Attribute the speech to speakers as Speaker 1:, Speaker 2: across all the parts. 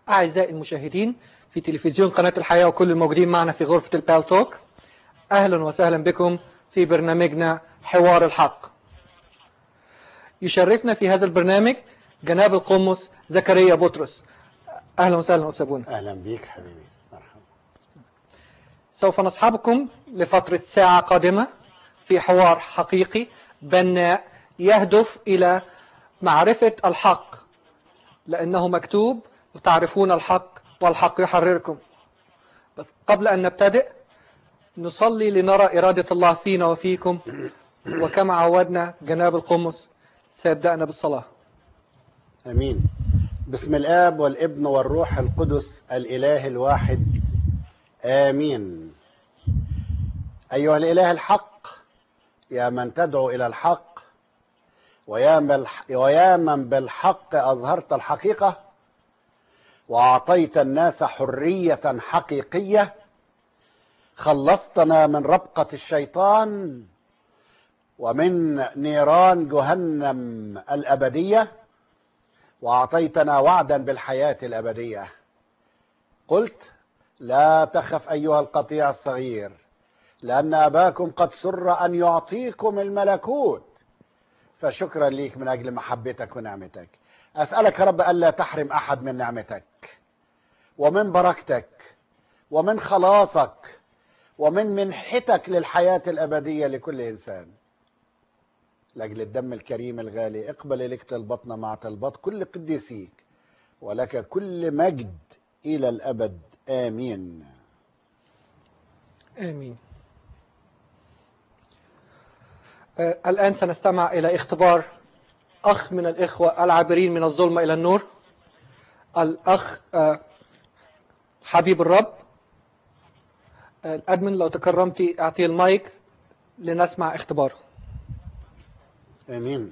Speaker 1: أعزائي المشاهدين في تلفزيون قناة الحياة وكل الموجودين معنا في غرفة البال توك أهلا وسهلا بكم في برنامجنا حوار الحق يشرفنا في هذا البرنامج جناب القمص زكريا بطرس أهلا وسهلا أتسابونا
Speaker 2: أهلا بيك حبيبي مرحبا
Speaker 1: سوف نصحبكم لفترة ساعة قادمة في حوار حقيقي بناء يهدف إلى معرفة الحق لأنه مكتوب وتعرفون الحق والحق يحرركم بس قبل أن نبتدئ نصلي لنرى إرادة الله فينا وفيكم وكما عودنا جناب القمص سيبدأنا بالصلاة
Speaker 2: أمين بسم الآب والابن والروح القدس الإله الواحد آمين أيها الإله الحق يا من تدعو إلى الحق ويا من ويا من بالحق أظهرت الحقيقة وأعطيت الناس حرية حقيقية خلصتنا من ربقة الشيطان ومن نيران جهنم الأبدية وأعطيتنا وعدا بالحياة الأبدية قلت لا تخف أيها القطيع الصغير لأن أباكم قد سر أن يعطيكم الملكوت فشكرا ليك من أجل محبتك ونعمتك أسألك يا رب ألا تحرم أحد من نعمتك ومن بركتك ومن خلاصك ومن منحتك للحياة الأبدية لكل إنسان لأجل الدم الكريم الغالي اقبل إليك طلبتنا مع طلبات كل قديسيك ولك كل مجد إلى الأبد آمين
Speaker 1: آمين آه الآن سنستمع إلى اختبار أخ من الإخوة العابرين من الظلمة إلى النور الأخ آه حبيب الرب آه الأدمن لو تكرمتي أعطيه المايك لنسمع اختباره
Speaker 2: آمين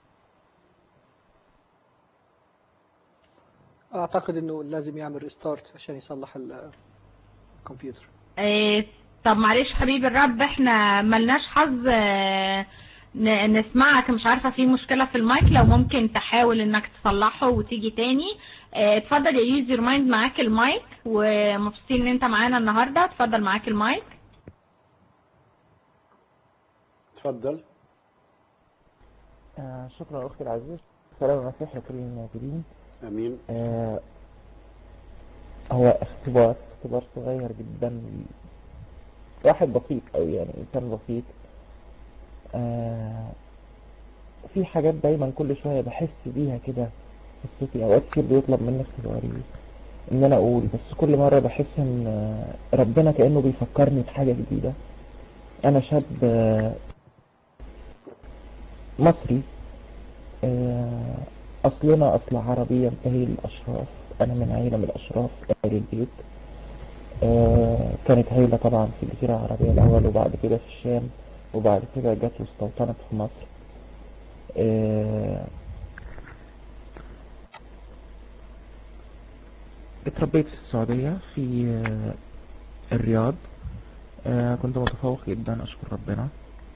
Speaker 1: أعتقد أنه لازم يعمل ريستارت عشان يصلح الكمبيوتر
Speaker 3: إيه طب معلش حبيب الرب احنا ملناش حظ اه نسمعك مش عارفة في مشكلة في المايك لو ممكن تحاول انك تصلحه وتيجي تاني اه اتفضل يا يوزر مايند معاك المايك ومبسوطين ان انت معانا النهاردة اتفضل معاك المايك
Speaker 2: اتفضل
Speaker 4: آه شكرا أختي العزيز سلام المسيح لكل الموجودين
Speaker 2: امين
Speaker 4: آه هو اختبار اختبار صغير جدا واحد بسيط أو يعني إنسان بسيط آه في حاجات دايما كل شوية بحس بيها كده في صوتي أوقات كتير بيطلب مني اختباري إن أنا أقول بس كل مرة بحس إن ربنا كأنه بيفكرني بحاجة جديدة أنا شاب آه مصري أصلنا أصل عربي ينتهي الأشراف أنا من عيلة من الأشراف أهل البيت كانت عيلة طبعا في الجزيرة العربية الأول وبعد كده في الشام وبعد كده جت واستوطنت في مصر اتربيت في السعودية في الرياض كنت متفوق جدا أشكر ربنا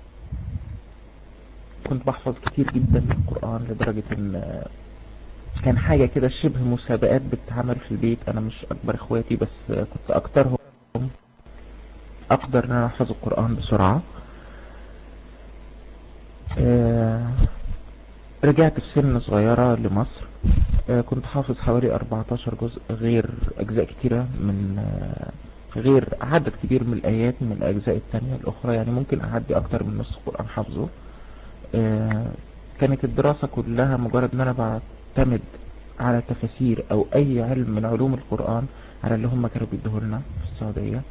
Speaker 4: كنت بحفظ كتير جدا من القرآن لدرجة ان كان حاجة كده شبه مسابقات بتتعمل في البيت انا مش اكبر اخواتي بس كنت اكترهم اقدر ان انا احفظ القرآن بسرعة رجعت في سن صغيرة لمصر كنت حافظ حوالي 14 جزء غير اجزاء كتيرة من غير عدد كبير من الايات من الاجزاء التانية الاخرى يعني ممكن اعدي اكتر من نص القرآن حافظه كانت الدراسة كلها مجرد ان انا بعتمد على تفاسير او اي علم من علوم القرآن على اللي هم كانوا بيديهولنا في السعودية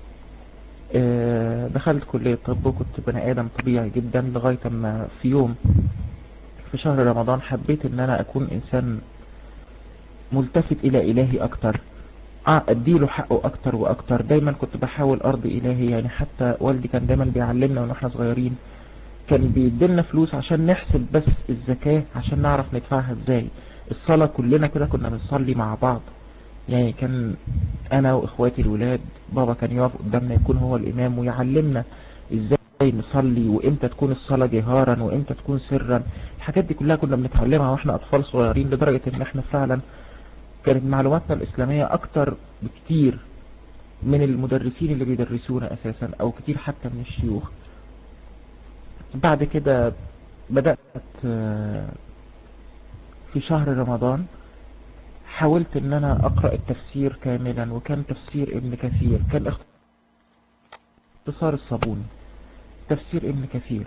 Speaker 4: دخلت كلية طب وكنت بني ادم طبيعي جدا لغاية ما في يوم في شهر رمضان حبيت ان انا اكون انسان ملتفت الى الهي اكتر اديله حقه اكتر واكتر دايما كنت بحاول ارضي الهي يعني حتى والدي كان دايما بيعلمنا واحنا صغيرين كان بيديلنا فلوس عشان نحسب بس الزكاة عشان نعرف ندفعها ازاي الصلاة كلنا كده كنا بنصلي مع بعض يعني كان انا واخواتي الولاد بابا كان يقف قدامنا يكون هو الامام ويعلمنا ازاي نصلي وامتى تكون الصلاة جهارا وامتى تكون سرا الحاجات دي كلها كنا بنتعلمها واحنا اطفال صغيرين لدرجة ان احنا فعلا كانت معلوماتنا الإسلامية أكتر بكتير من المدرسين اللي بيدرسونا أساسا أو كتير حتى من الشيوخ بعد كده بدأت آه، في شهر رمضان حاولت ان انا اقرأ التفسير كاملا وكان تفسير ابن كثير كان اختصار الصابوني تفسير ابن كثير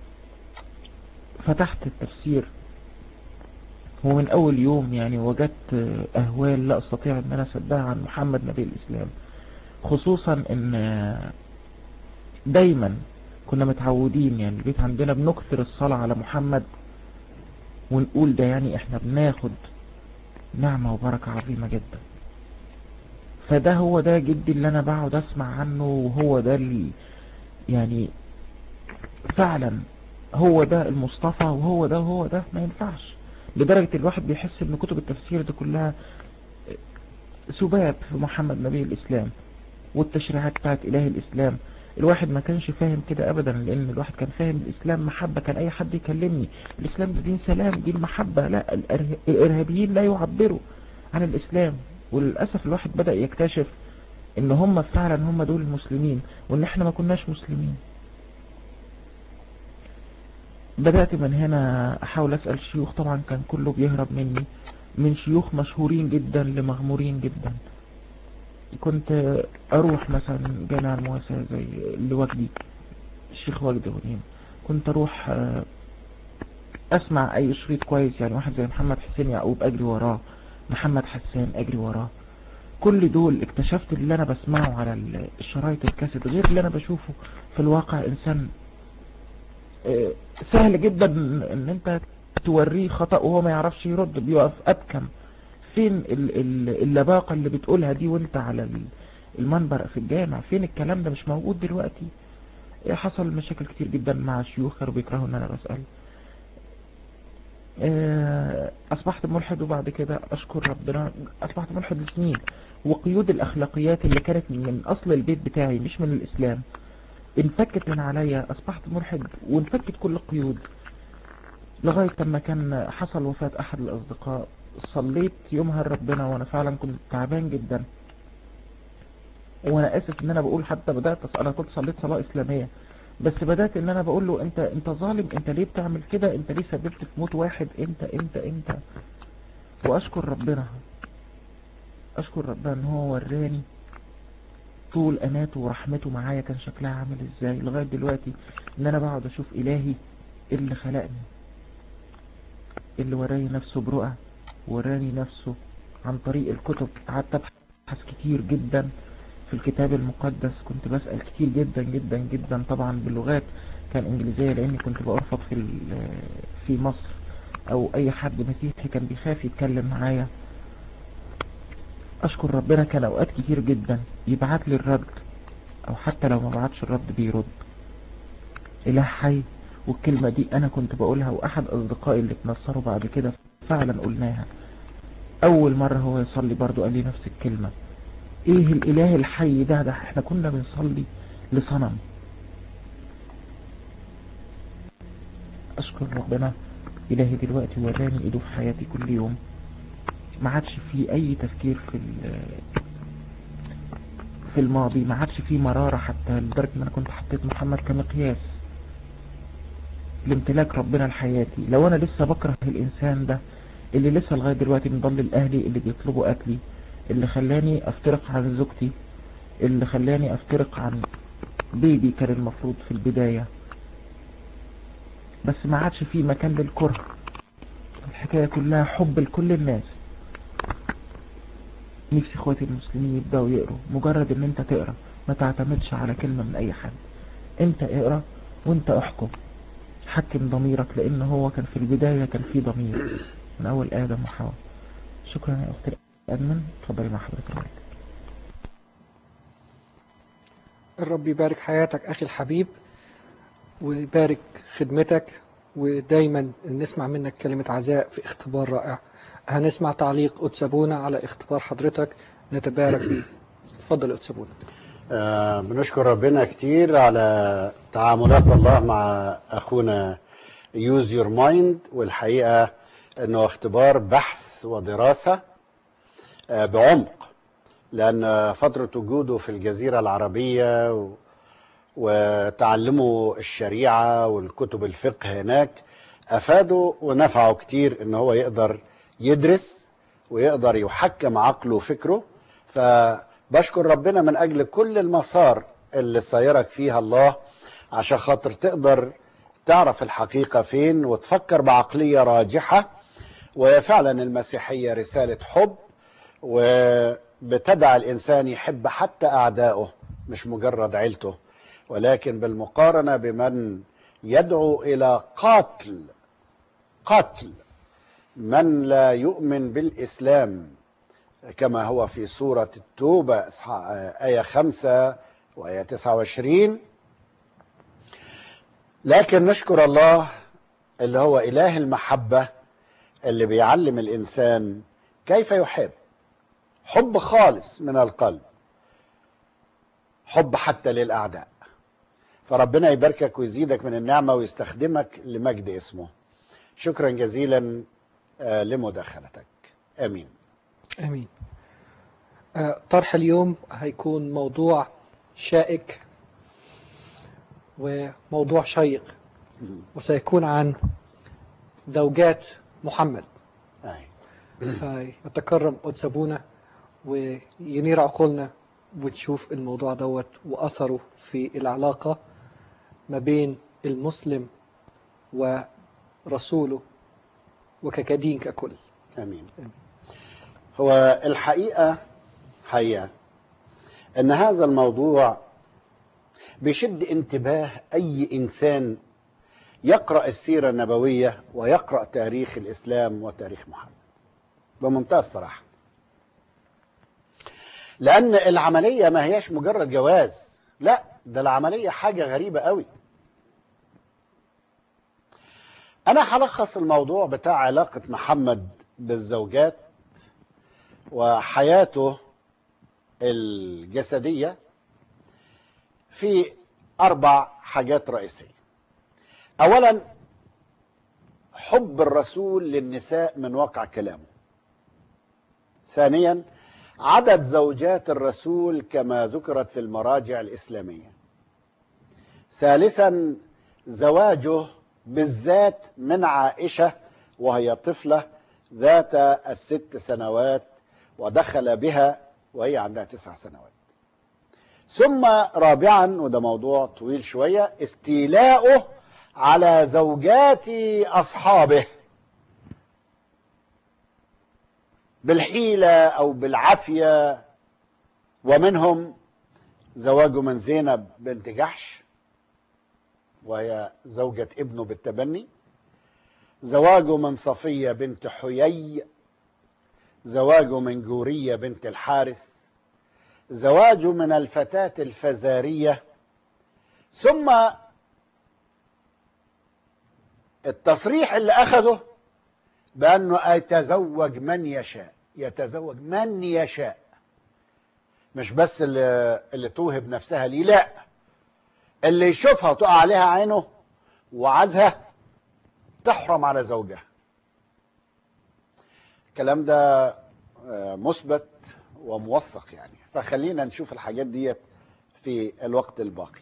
Speaker 4: فتحت التفسير ومن اول يوم يعني وجدت اهوال لا استطيع ان انا اصدقها عن محمد نبي الاسلام خصوصا ان دايما كنا متعودين يعني البيت عندنا بنكثر الصلاة على محمد ونقول ده يعني احنا بناخد نعمة وبركة عظيمة جدا فده هو ده جدي اللي انا بقعد اسمع عنه وهو ده اللي يعني فعلا هو ده المصطفى وهو ده وهو ده ما ينفعش لدرجة الواحد بيحس ان كتب التفسير دي كلها سباب في محمد نبي الاسلام والتشريعات بتاعت اله الاسلام الواحد ما كانش فاهم كده ابدا لان الواحد كان فاهم الاسلام محبة كان اي حد يكلمني الاسلام ده دين سلام دين محبة لا الإره- الارهابيين لا يعبروا عن الاسلام وللأسف الواحد بدأ يكتشف ان هم فعلا هم دول المسلمين وان احنا ما كناش مسلمين بدأت من هنا احاول اسأل الشيوخ طبعا كان كله بيهرب مني من شيوخ مشهورين جدا لمغمورين جدا كنت اروح مثلا جامع المواساة زي لوجدي الشيخ وجدي غنيم كنت اروح آه، اسمع اي شريط كويس يعني واحد زي محمد حسين يعقوب اجري وراه محمد حسان اجري وراه كل دول اكتشفت اللي انا بسمعه على ال- الشرايط الكاسيت غير اللي انا بشوفه في الواقع انسان آه، سهل جدا ان انت توريه خطأ وهو ما يعرفش يرد بيقف ابكم فين ال- ال- اللباقة اللي بتقولها دي وانت على ال- المنبر في الجامع فين الكلام ده مش موجود دلوقتي إيه حصل مشاكل كتير جدا مع الشيوخ كانوا بيكرهوا ان انا بسأل آه، اصبحت ملحد وبعد كده اشكر ربنا اصبحت ملحد لسنين وقيود الاخلاقيات اللي كانت من اصل البيت بتاعي مش من الاسلام انفكت من عليا اصبحت ملحد وانفكت كل القيود لغاية لما كان حصل وفاة احد الاصدقاء صليت يومها لربنا وانا فعلا كنت تعبان جدا وانا اسف ان انا بقول حتى بدأت أص- انا كنت صليت صلاة اسلامية بس بدأت ان انا بقول له انت انت ظالم انت ليه بتعمل كده انت ليه سببت في موت واحد انت انت انت واشكر ربنا اشكر ربنا ان هو وراني طول اناته ورحمته معايا كان شكلها عامل ازاي لغاية دلوقتي ان انا بقعد اشوف الهي اللي خلقني اللي وراني نفسه برؤى وراني نفسه عن طريق الكتب قعدت ابحث كتير جدا في الكتاب المقدس كنت بسأل كتير جدا جدا جدا طبعا باللغات كان انجليزية لاني كنت بأرفض في ال- في مصر او اي حد مسيحي كان بيخاف يتكلم معايا اشكر ربنا كان اوقات كتير جدا يبعت لي الرد او حتى لو ما بعتش الرد بيرد اله حي والكلمة دي انا كنت بقولها واحد اصدقائي اللي اتنصروا بعد كده فعلا قلناها اول مرة هو يصلي برضو قال لي نفس الكلمة ايه الاله الحي ده ده احنا كنا بنصلي لصنم اشكر ربنا الهي دلوقتي وراني ايده في حياتي كل يوم ما عادش في اي تفكير في ال- في الماضي ما عادش في مرارة حتى لدرجة ان انا كنت حطيت محمد كمقياس لامتلاك ربنا لحياتي لو انا لسه بكره الانسان ده اللي لسه لغاية دلوقتي مضلل اهلي اللي بيطلبوا اكلي اللي خلاني افترق عن زوجتي اللي خلاني افترق عن بيبي كان المفروض في البداية بس ما عادش في مكان للكره الحكاية كلها حب لكل الناس نفسي اخواتي المسلمين يبدأوا يقروا مجرد ان انت تقرا ما تعتمدش على كلمة من اي حد انت اقرا وانت احكم حكم ضميرك لان هو كان في البداية كان في ضمير من اول ادم وحواء شكرا يا اختي ادمن اتفضلي مع حضرتك الوقت
Speaker 1: الرب يبارك حياتك أخي الحبيب ويبارك خدمتك ودايما نسمع منك كلمة عزاء في اختبار رائع هنسمع تعليق أتسابونا على اختبار حضرتك نتبارك بيه اتفضل يا أتسابونا
Speaker 2: آه بنشكر ربنا كتير على تعاملات الله مع أخونا يوز يور مايند والحقيقة أنه اختبار بحث ودراسة آه، بعمق لأن فترة وجوده في الجزيرة العربية و- وتعلموا الشريعة والكتب الفقه هناك أفادوا ونفعوا كتير إن هو يقدر يدرس ويقدر يحكم عقله وفكره فبشكر ربنا من أجل كل المسار اللي سيرك فيها الله عشان خاطر تقدر تعرف الحقيقة فين وتفكر بعقلية راجحة وفعلا المسيحية رسالة حب وبتدعى الإنسان يحب حتى أعدائه مش مجرد عيلته ولكن بالمقارنة بمن يدعو إلى قتل قتل من لا يؤمن بالإسلام كما هو في سورة التوبة إصحاح- آية خمسة وآية 29 لكن نشكر الله اللي هو إله المحبة اللي بيعلم الإنسان كيف يحب حب خالص من القلب حب حتى للأعداء فربنا يباركك ويزيدك من النعمة ويستخدمك لمجد اسمه شكرا جزيلا آه، لمداخلتك آمين
Speaker 1: امين آه، طرح اليوم هيكون موضوع شائك وموضوع شيق وسيكون عن زوجات محمد
Speaker 2: آه.
Speaker 1: فيتكرم قدس ابونا وينير عقولنا وتشوف الموضوع دوت واثره في العلاقه ما بين المسلم ورسوله وككدين ككل
Speaker 2: امين هو الحقيقه حقيقه ان هذا الموضوع بيشد انتباه اي انسان يقرا السيره النبويه ويقرا تاريخ الاسلام وتاريخ محمد بمنتهى الصراحه لان العمليه ما هياش مجرد جواز لا ده العمليه حاجه غريبه قوي انا هلخص الموضوع بتاع علاقه محمد بالزوجات وحياته الجسديه في اربع حاجات رئيسيه اولا حب الرسول للنساء من واقع كلامه ثانيا عدد زوجات الرسول كما ذكرت في المراجع الاسلاميه ثالثا زواجه بالذات من عائشه وهي طفله ذات الست سنوات ودخل بها وهي عندها تسع سنوات ثم رابعا وده موضوع طويل شويه استيلاؤه على زوجات اصحابه بالحيله او بالعافيه ومنهم زواجه من زينب بنت جحش وهي زوجة ابنه بالتبني زواجه من صفية بنت حيي زواجه من جورية بنت الحارث زواجه من الفتاة الفزارية ثم التصريح اللي أخذه بأنه يتزوج من يشاء يتزوج من يشاء مش بس اللي, اللي توهب نفسها ليه لا اللي يشوفها وتقع عليها عينه وعايزها تحرم على زوجها الكلام ده آه، مثبت وموثق يعني فخلينا نشوف الحاجات ديت في الوقت الباقي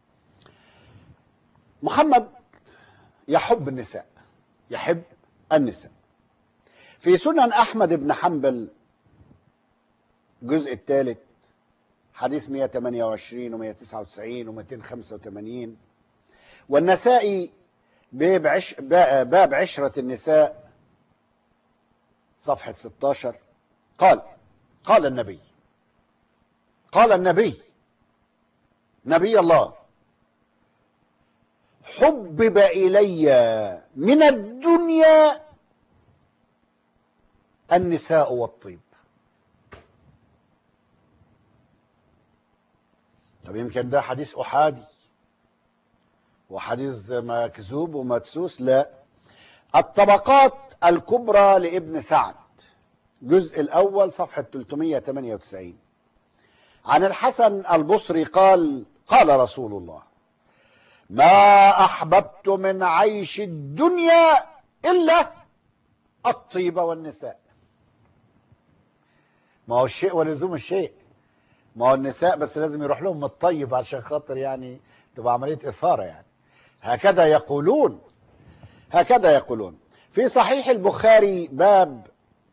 Speaker 2: محمد يحب النساء يحب النساء في سنن احمد بن حنبل الجزء الثالث حديث 128 و199 و285 والنسائي باب عش باب عشرة النساء صفحة 16 قال قال النبي قال النبي نبي الله حبب إلي من الدنيا النساء والطيب طب يمكن ده حديث أحادي وحديث مكذوب ومدسوس لا الطبقات الكبرى لابن سعد الجزء الأول صفحة 398 عن الحسن البصري قال قال رسول الله ما أحببت من عيش الدنيا إلا الطيب والنساء ما هو الشيء ولزوم الشيء ما هو النساء بس لازم يروح لهم الطيب عشان خاطر يعني تبقى عملية إثارة يعني هكذا يقولون هكذا يقولون في صحيح البخاري باب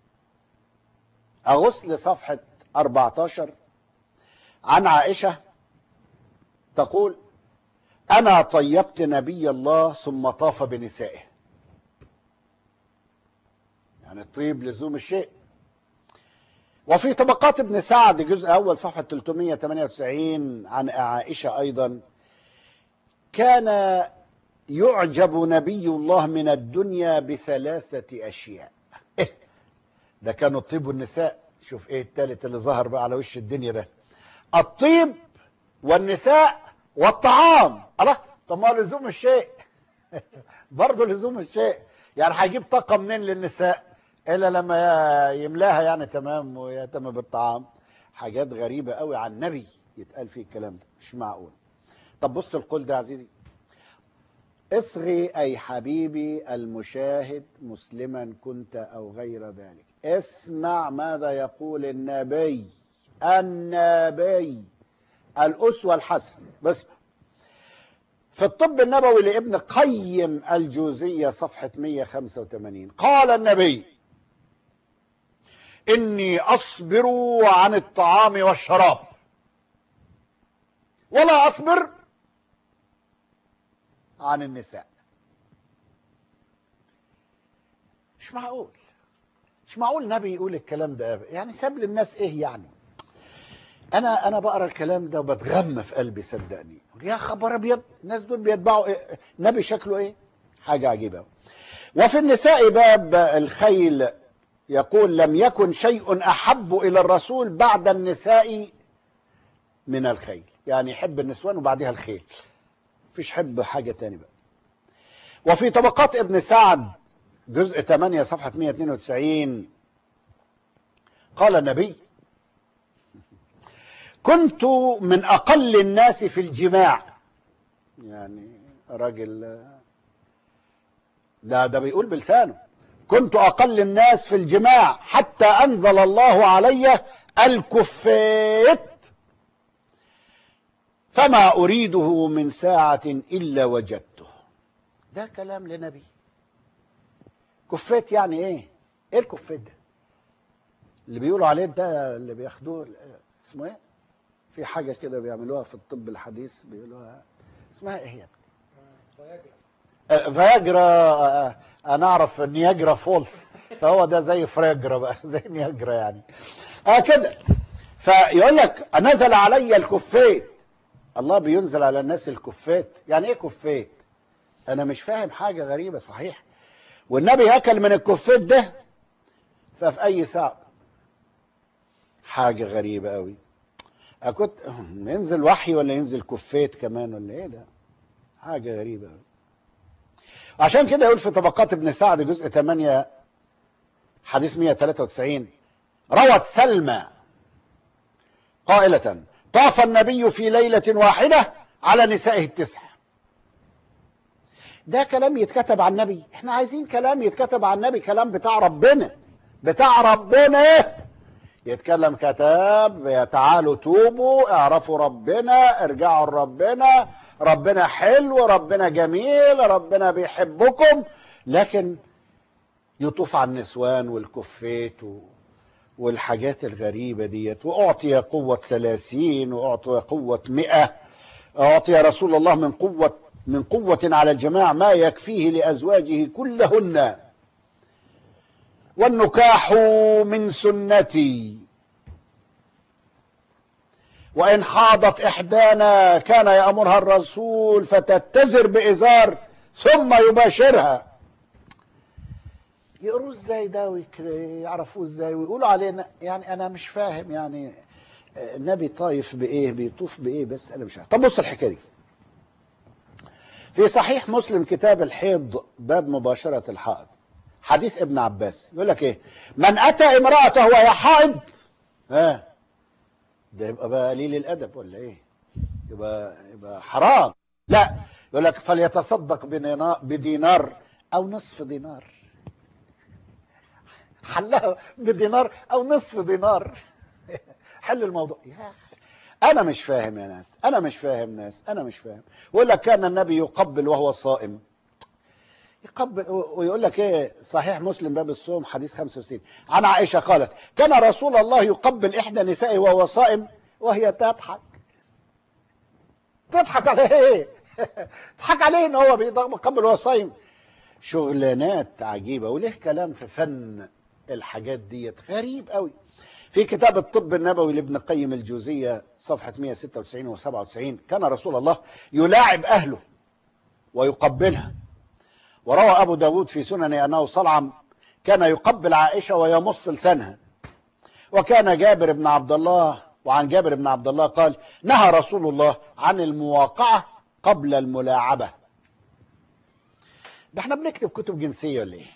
Speaker 2: أغسل صفحة 14 عن عائشة تقول أنا طيبت نبي الله ثم طاف بنسائه يعني الطيب لزوم الشيء وفي طبقات ابن سعد جزء أول صفحة 398 عن عائشة أيضا كان يعجب نبي الله من الدنيا بثلاثة أشياء إيه ده كانوا الطيب والنساء شوف إيه التالت اللي ظهر بقى على وش الدنيا ده الطيب والنساء والطعام الله طب ما هو لزوم الشيء برضه لزوم الشيء يعني هيجيب طاقة منين للنساء إلا لما يملاها يعني تمام ويهتم بالطعام حاجات غريبة قوي عن النبي يتقال فيه الكلام ده مش معقول طب بص القول ده عزيزي اصغي أي حبيبي المشاهد مسلما كنت أو غير ذلك اسمع ماذا يقول النبي النبي الأسوة الحسنة بس في الطب النبوي لابن قيم الجوزية صفحة 185 قال النبي إني أصبر عن الطعام والشراب ولا أصبر عن النساء مش معقول مش معقول نبي يقول الكلام ده يعني ساب للناس ايه يعني انا انا بقرا الكلام ده وبتغم في قلبي صدقني يا خبر ابيض الناس دول بيتبعوا إيه؟ نبي شكله ايه حاجه عجيبه وفي النساء باب الخيل يقول لم يكن شيء احب الى الرسول بعد النساء من الخيل يعني يحب النسوان وبعدها الخيل مفيش حب حاجه تاني بقى وفي طبقات ابن سعد جزء 8 صفحه 192 قال النبي كنت من أقل الناس في الجماع يعني راجل ده ده بيقول بلسانه كنت أقل الناس في الجماع حتى أنزل الله علي الكفيت فما أريده من ساعة إلا وجدته ده كلام لنبي كفيت يعني إيه إيه الكفيت ده اللي بيقولوا عليه ده اللي بياخدوه اسمه إيه في حاجة كده بيعملوها في الطب الحديث بيقولوها اسمها ايه هي؟ فياجرا انا اعرف نياجرا فولس فهو ده زي فراجرا بقى زي نياجرا يعني اه كده فيقول لك نزل علي الكفيت الله بينزل على الناس الكفيت يعني ايه كفيت انا مش فاهم حاجة غريبة صحيح والنبي اكل من الكفيت ده ففي اي ساعة حاجة غريبة قوي كنت ينزل وحي ولا ينزل كفيت كمان ولا ايه ده حاجة غريبة عشان كده يقول في طبقات ابن سعد جزء 8 حديث 193 روت سلمى قائلة طاف النبي في ليلة واحدة على نسائه التسع ده كلام يتكتب عن النبي احنا عايزين كلام يتكتب عن النبي كلام بتاع ربنا بتاع ربنا يتكلم كتاب تعالوا توبوا اعرفوا ربنا ارجعوا لربنا ربنا حلو ربنا جميل ربنا بيحبكم لكن يطوف على النسوان والكفيت والحاجات الغريبة ديت وأعطي قوة ثلاثين وأعطي قوة مئة أعطي رسول الله من قوة من قوة على الجماع ما يكفيه لأزواجه كلهن والنكاح من سنتي وإن حاضت إحدانا كان يأمرها الرسول فتتزر بإزار ثم يباشرها يقروا ازاي ده ويعرفوه ازاي ويقولوا علينا يعني انا مش فاهم يعني النبي طايف بايه بيطوف بايه بس انا مش عارف طب بص الحكايه دي في صحيح مسلم كتاب الحيض باب مباشره الحائض حديث ابن عباس يقول لك ايه من اتى امراته وهي حائض ها ده يبقى بقى قليل الادب ولا ايه يبقى يبقى حرام لا يقول لك فليتصدق بدينار او نصف دينار حلها بدينار او نصف دينار حل الموضوع يا اخي انا مش فاهم يا ناس انا مش فاهم ناس انا مش فاهم ويقول لك كان النبي يقبل وهو صائم يقبل ويقول لك ايه صحيح مسلم باب الصوم حديث 65 عن عائشه قالت كان رسول الله يقبل احدى نسائه وهو صائم وهي تضحك تضحك على ايه تضحك عليه ان هو بيقبل وهو صايم شغلانات عجيبه وليه كلام في فن الحاجات ديت غريب قوي في كتاب الطب النبوي لابن قيم الجوزية صفحة 196 و 97 كان رسول الله يلاعب أهله ويقبلها وروى أبو داود في سنن أنه صلعم كان يقبل عائشة ويمص لسانها وكان جابر بن عبد الله وعن جابر بن عبد الله قال نهى رسول الله عن المواقعة قبل الملاعبة ده احنا بنكتب كتب جنسية ولا ايه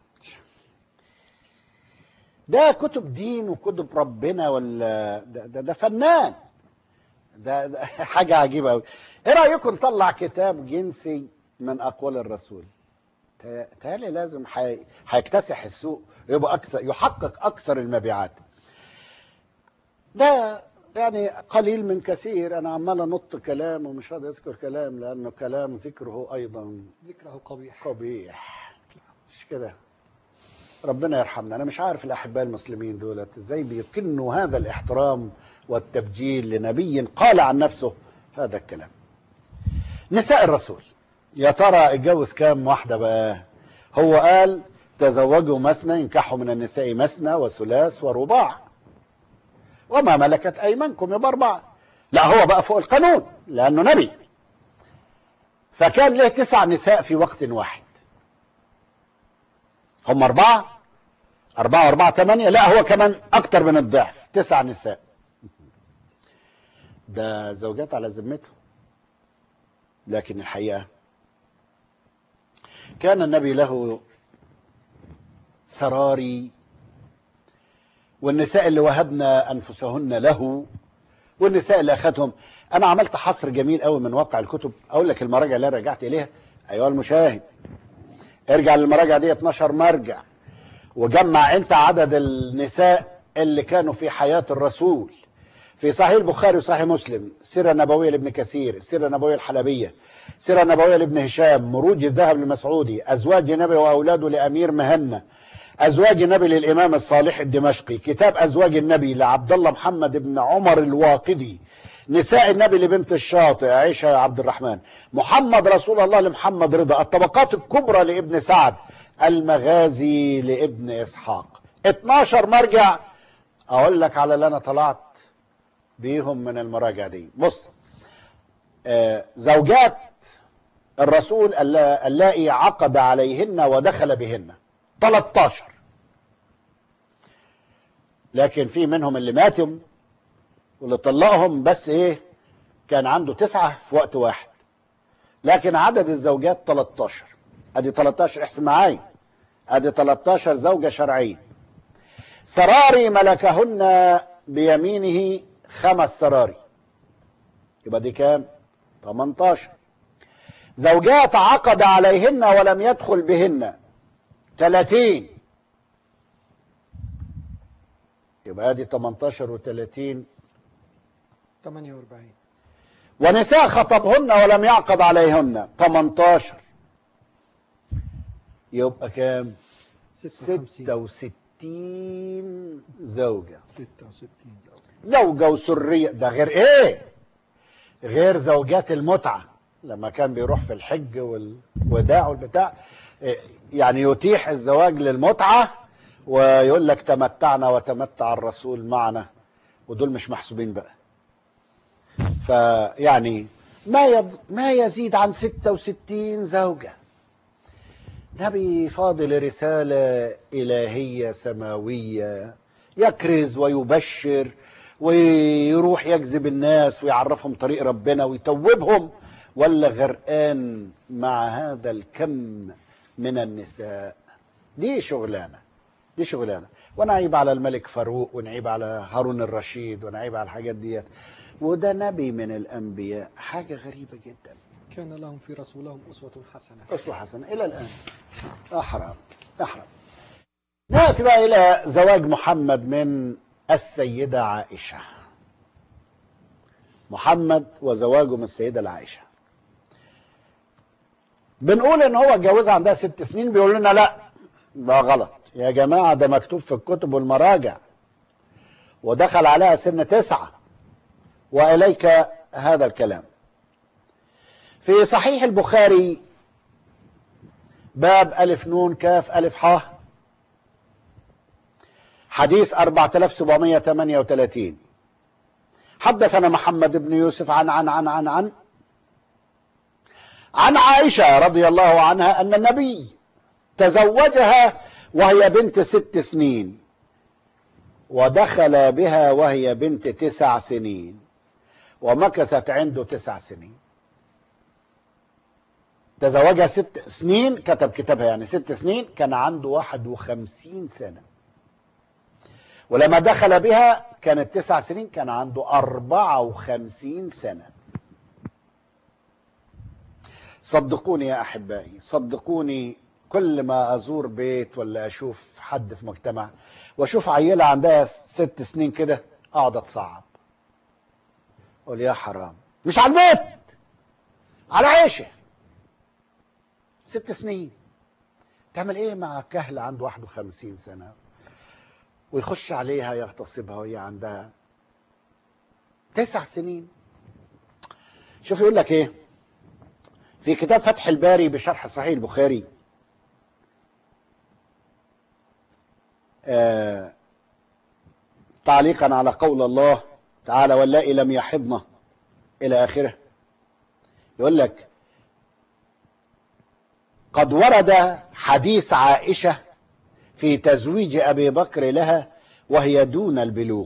Speaker 2: ده كتب دين وكتب ربنا ولا ده, ده, ده فنان ده, ده حاجة عجيبة أوي ايه رأيكم نطلع كتاب جنسي من أقوال الرسول تالي لازم حي... هيكتسح السوق يبقى أكثر يحقق أكثر المبيعات ده يعني قليل من كثير أنا عمال أنط كلام ومش راضي أذكر كلام لأنه كلام ذكره أيضا
Speaker 1: ذكره قبيح
Speaker 2: قبيح مش كده ربنا يرحمنا انا مش عارف الاحباء المسلمين دولت ازاي بيقنوا هذا الاحترام والتبجيل لنبي قال عن نفسه هذا الكلام نساء الرسول يا ترى اتجوز كام واحده بقى هو قال تزوجوا مثنى ينكحوا من النساء مثنى وثلاث ورباع وما ملكت ايمانكم يبقى اربعه لا هو بقى فوق القانون لانه نبي فكان له تسع نساء في وقت واحد هم أربعة أربعة وأربعة ثمانية لا هو كمان أكتر من الضعف تسع نساء ده زوجات على ذمته لكن الحقيقة كان النبي له سراري والنساء اللي وهبنا أنفسهن له والنساء اللي أخذهم أنا عملت حصر جميل قوي من واقع الكتب أقول لك المراجع اللي رجعت إليها أيها المشاهد ارجع للمراجع دي 12 مرجع وجمع انت عدد النساء اللي كانوا في حياة الرسول في صحيح البخاري وصحيح مسلم السيرة النبوية لابن كثير السيرة النبوية الحلبية السيرة النبوية لابن هشام مروج الذهب للمسعودي أزواج نبي وأولاده لأمير مهنا أزواج النبي للإمام الصالح الدمشقي كتاب أزواج النبي لعبد الله محمد بن عمر الواقدي نساء النبي لبنت الشاطئ عائشة عبد الرحمن محمد رسول الله لمحمد رضا الطبقات الكبرى لابن سعد المغازي لابن إسحاق 12 مرجع أقول لك على اللي أنا طلعت بيهم من المراجع دي بص آه زوجات الرسول اللائي عقد عليهن ودخل بهن 13 لكن في منهم اللي ماتوا واللي طلقهم بس ايه كان عنده تسعة في وقت واحد لكن عدد الزوجات 13 ادي 13 احسن معايا ادي 13 زوجة شرعية سراري ملكهن بيمينه خمس سراري يبقى دي كام 18 زوجات عقد عليهن ولم يدخل بهن 30 يبقى ادي 18 و30
Speaker 1: 48
Speaker 2: ونساء خطبهن ولم يعقد عليهن 18 يبقى كام
Speaker 1: 56
Speaker 2: 66 زوجة
Speaker 1: 66 زوجة
Speaker 2: زوجة وسرية ده غير ايه غير زوجات المتعة لما كان بيروح في الحج والوداع والبتاع إيه، يعني يتيح الزواج للمتعة ويقول لك تمتعنا وتمتع الرسول معنا ودول مش محسوبين بقى فيعني ما يض... ما يزيد عن 66 زوجة نبي فاضل رسالة إلهية سماوية يكرز ويبشر ويروح يجذب الناس ويعرفهم طريق ربنا ويتوبهم ولا غرقان مع هذا الكم من النساء دي شغلانة دي شغلانة ونعيب على الملك فاروق ونعيب على هارون الرشيد ونعيب على الحاجات ديت وده نبي من الأنبياء حاجة غريبة جدا
Speaker 1: كان لهم في رسولهم أسوة حسنة
Speaker 2: أسوة حسنة إلى الآن أحرم أحرم نأتي بقى إلى زواج محمد من السيدة عائشة محمد وزواجه من السيدة العائشة بنقول ان هو اتجوزها عندها ست سنين بيقول لنا لا ده غلط يا جماعة ده مكتوب في الكتب والمراجع ودخل عليها سن تسعة وإليك هذا الكلام في صحيح البخاري باب ألف نون كاف ألف حاء حديث 4738 حدثنا محمد بن يوسف عن عن عن عن عن عن عائشة رضي الله عنها أن النبي تزوجها وهي بنت ست سنين ودخل بها وهي بنت تسع سنين ومكثت عنده تسع سنين تزوجها ست سنين كتب كتابها يعني ست سنين كان عنده واحد وخمسين سنة ولما دخل بها كانت تسع سنين كان عنده أربعة وخمسين سنة صدقوني يا أحبائي صدقوني كل ما أزور بيت ولا أشوف حد في مجتمع وأشوف عيلة عندها ست سنين كده أقعد أتصعب أقول يا حرام مش على البيت على عيشه ست سنين تعمل ايه مع كهل عنده 51 سنة ويخش عليها يغتصبها وهي عندها تسع سنين شوف يقول لك ايه في كتاب فتح الباري بشرح صحيح البخاري آه تعليقا على قول الله تعالى واللائي لم يحضن الى اخره يقول لك قد ورد حديث عائشة في تزويج أبي بكر لها وهي دون البلوغ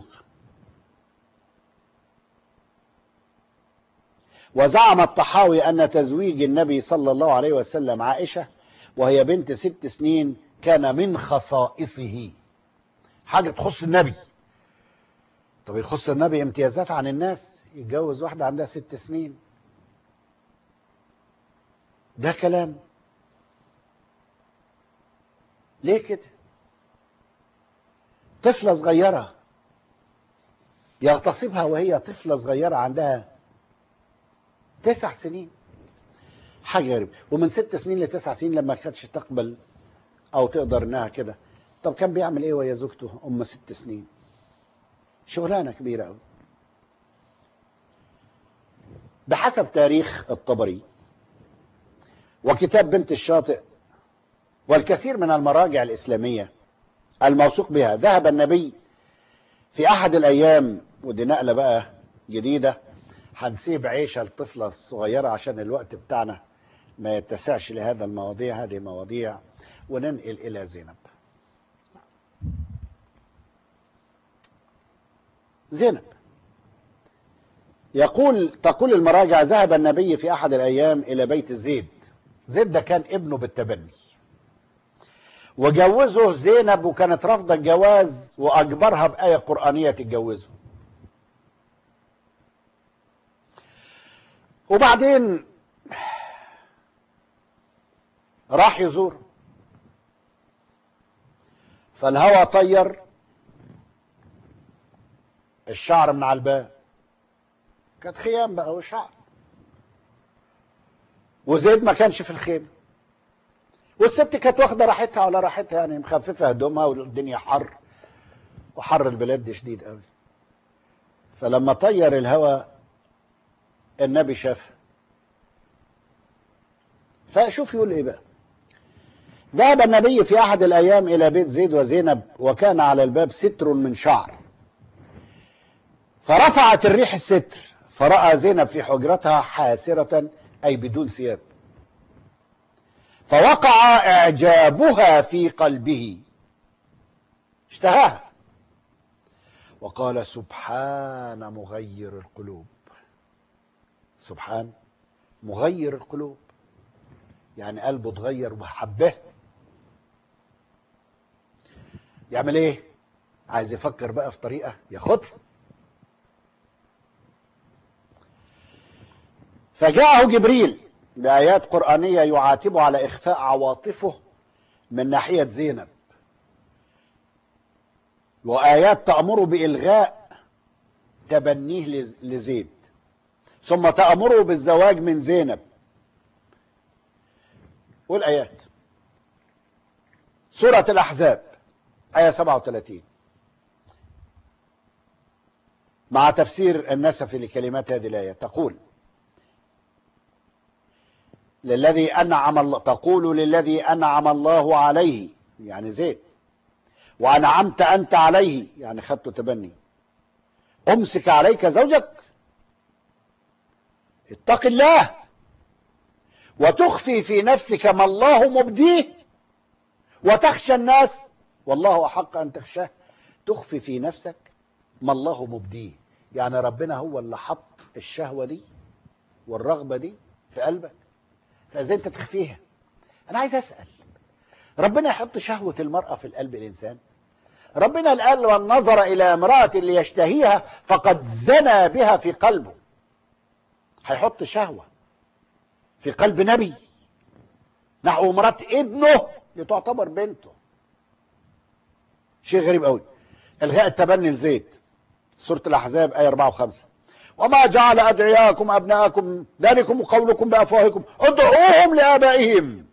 Speaker 2: وزعم الطحاوي أن تزويج النبي صلى الله عليه وسلم عائشة وهي بنت ست سنين كان من خصائصه حاجة تخص النبي طب يخص النبي امتيازات عن الناس يتجوز واحدة عندها ست سنين ده كلام ليه كده طفلة صغيرة يغتصبها وهي طفلة صغيرة عندها تسع سنين حاجة غريبة ومن ست سنين لتسع سنين لما كانتش تقبل أو تقدر إنها كده طب كان بيعمل إيه وهي زوجته أم ست سنين شغلانة كبيرة أوي بحسب تاريخ الطبري وكتاب بنت الشاطئ والكثير من المراجع الإسلامية الموثوق بها ذهب النبي في أحد الأيام ودي نقلة بقى جديدة هنسيب عيشة الطفلة الصغيرة عشان الوقت بتاعنا ما يتسعش لهذا المواضيع هذه مواضيع وننقل إلى زينب زينب يقول تقول المراجع ذهب النبي في أحد الأيام إلى بيت زيد زيد ده كان ابنه بالتبني وجوزه زينب وكانت رافضة الجواز وأجبرها بآية قرآنية تتجوزه وبعدين راح يزور فالهوى طير الشعر من على الباب كانت خيام بقى وشعر وزيد ما كانش في الخيمه والست كانت واخده راحتها على راحتها يعني مخففه هدومها والدنيا حر وحر البلاد دي شديد قوي فلما طير الهوى النبي شافها فشوف يقول ايه بقى ذهب النبي في احد الايام الى بيت زيد وزينب وكان على الباب ستر من شعر فرفعت الريح الستر فراى زينب في حجرتها حاسره اي بدون ثياب فوقع اعجابها في قلبه اشتهاها وقال سبحان مغير القلوب سبحان مغير القلوب يعني قلبه اتغير وحبه يعمل ايه عايز يفكر بقى في طريقه ياخدها فجاءه جبريل بآيات قرآنية يعاتبه على إخفاء عواطفه من ناحية زينب وآيات تأمره بإلغاء تبنيه لز- لزيد ثم تأمره بالزواج من زينب والآيات سورة الأحزاب آية 37 مع تفسير النسفي لكلمات هذه الآية تقول للذي أنعم الله تقول للذي أنعم الله عليه يعني زيد وأنعمت أنت عليه يعني خدت تبني أمسك عليك زوجك اتق الله وتخفي في نفسك ما الله مبديه وتخشى الناس والله أحق أن تخشاه تخفي في نفسك ما الله مبديه يعني ربنا هو اللي حط الشهوة دي والرغبة دي في قلبك فازاي انت تخفيها انا عايز اسال ربنا يحط شهوه المراه في القلب الانسان ربنا قال من نظر الى امراه ليشتهيها فقد زنى بها في قلبه هيحط شهوه في قلب نبي نحو مرات ابنه تعتبر بنته شيء غريب قوي الغاء التبني لزيد سوره الاحزاب ايه 4 و5 وما جعل أدعياكم أبناءكم ذلكم قولكم بأفواهكم ادعوهم لآبائهم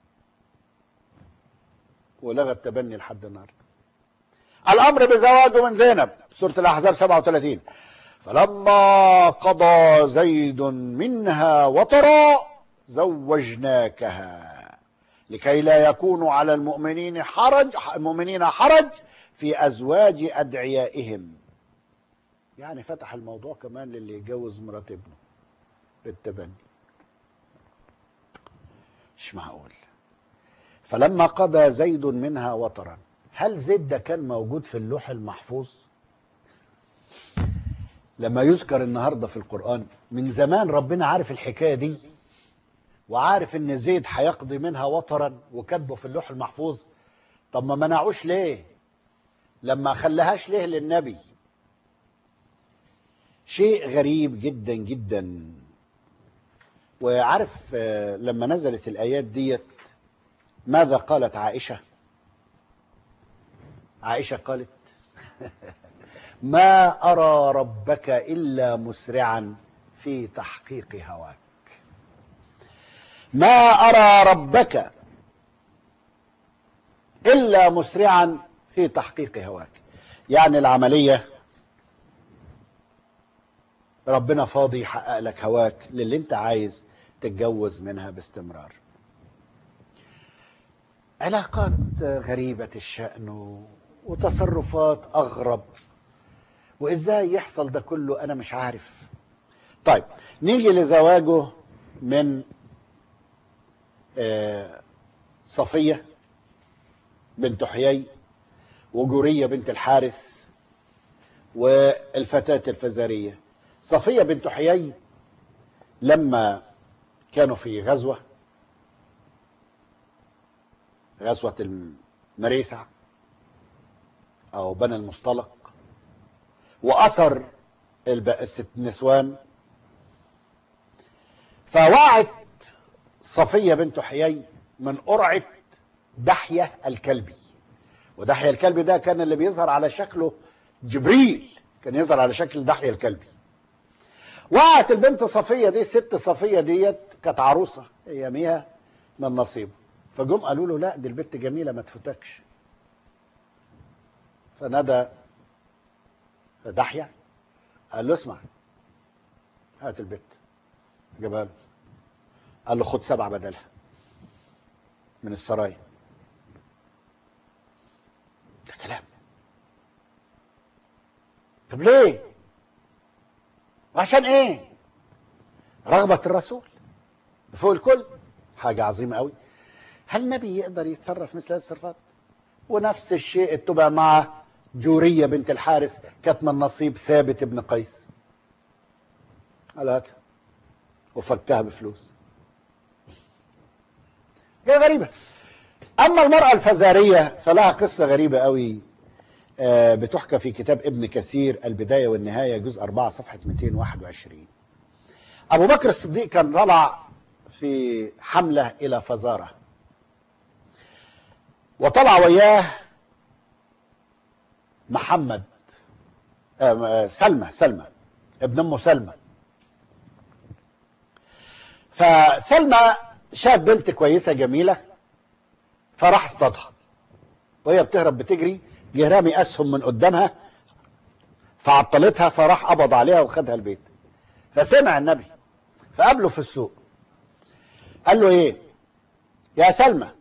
Speaker 2: ولغى التبني لحد النهارده الأمر بزواجه من زينب سورة الأحزاب 37 فلما قضى زيد منها وطرا زوجناكها لكي لا يكون على المؤمنين حرج المؤمنين حرج في أزواج أدعيائهم يعني فتح الموضوع كمان للي يتجوز مرات ابنه بالتبني مش معقول فلما قضى زيد منها وطرا هل زيد ده كان موجود في اللوح المحفوظ لما يذكر النهارده في القرآن من زمان ربنا عارف الحكاية دي وعارف ان زيد هيقضي منها وطرا وكاتبه في اللوح المحفوظ طب ما منعوش ليه لما خلاهاش ليه للنبي شيء غريب جدا جدا وعارف آه، لما نزلت الآيات ديت ماذا قالت عائشة عائشة قالت ما أرى ربك إلا مسرعا في تحقيق هواك ما أرى ربك إلا مسرعا في تحقيق هواك يعني العملية ربنا فاضي يحقق لك هواك للي انت عايز تتجوز منها باستمرار علاقات غريبة الشأن و- وتصرفات أغرب وإزاي يحصل ده كله أنا مش عارف طيب نيجي لزواجه من آه، صفية بنت حيي وجورية بنت الحارث والفتاة الفزارية صفية بنت حيي لما كانوا في غزوة غزوة المريسع أو بني المصطلق وأثر الب- الست نسوان فوعت صفية بنت حيي من قرعة دحية الكلبي ودحية الكلبي ده كان اللي بيظهر على شكله جبريل كان يظهر على شكل دحية الكلبي وقعت البنت صفية دي الست صفية ديت كانت عروسة اياميها من نصيبه فجم قالوا له لا دي البنت جميلة ما تفوتكش فنادى دحية قال له اسمع هات البنت جابها له قال له خد سبعة بدلها من السرايا ده كلام طب ليه وعشان ايه رغبة الرسول فوق الكل حاجة عظيمة قوي هل النبي يقدر يتصرف مثل هذه التصرفات ونفس الشيء تبقى مع جورية بنت الحارث كانت من نصيب ثابت بن قيس قال هاتها وفكها بفلوس هي غريبة أما المرأة الفزارية فلها قصة غريبة قوي آه، بتحكى في كتاب ابن كثير البداية والنهاية جزء 4 صفحة 221 أبو بكر الصديق كان طلع في حملة إلى فزارة وطلع وياه محمد آه، سلمى سلمى ابن امه سلمى فسلمى شاف بنت كويسه جميله فراح اصطادها وهي بتهرب بتجري جه رامي اسهم من قدامها فعطلتها فراح قبض عليها وخدها البيت فسمع النبي فقابله في السوق قال له ايه يا سلمى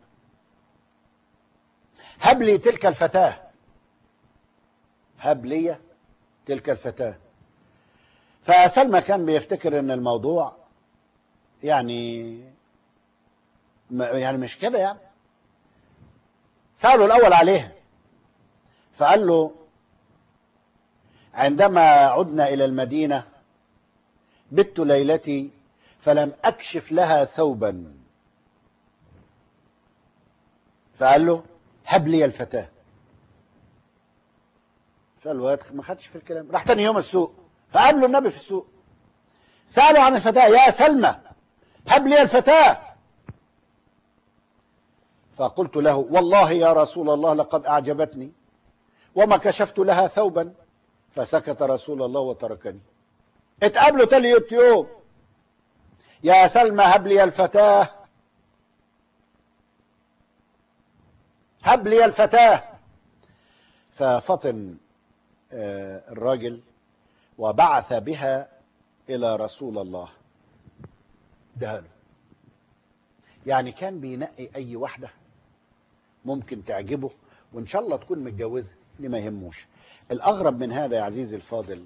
Speaker 2: هب لي تلك الفتاة هب لي تلك الفتاة فسلمى كان بيفتكر ان الموضوع يعني ما- يعني مش كده يعني سأله الأول عليها فقال له عندما عدنا إلى المدينة بت ليلتي فلم أكشف لها ثوبا فقال له هب لي الفتاة فالواد ما خدش في الكلام راح تاني يوم السوق فقابله النبي في السوق سأله عن الفتاة يا سلمى هب لي الفتاة فقلت له والله يا رسول الله لقد أعجبتني وما كشفت لها ثوبا فسكت رسول الله وتركني اتقابلوا تاني يوم يا سلمى هب لي الفتاة هب لي الفتاة ففطن آه، الراجل وبعث بها إلى رسول الله دهله يعني كان بينقي أي واحدة ممكن تعجبه وإن شاء الله تكون متجوزة اللي ما يهموش الأغرب من هذا يا عزيزي الفاضل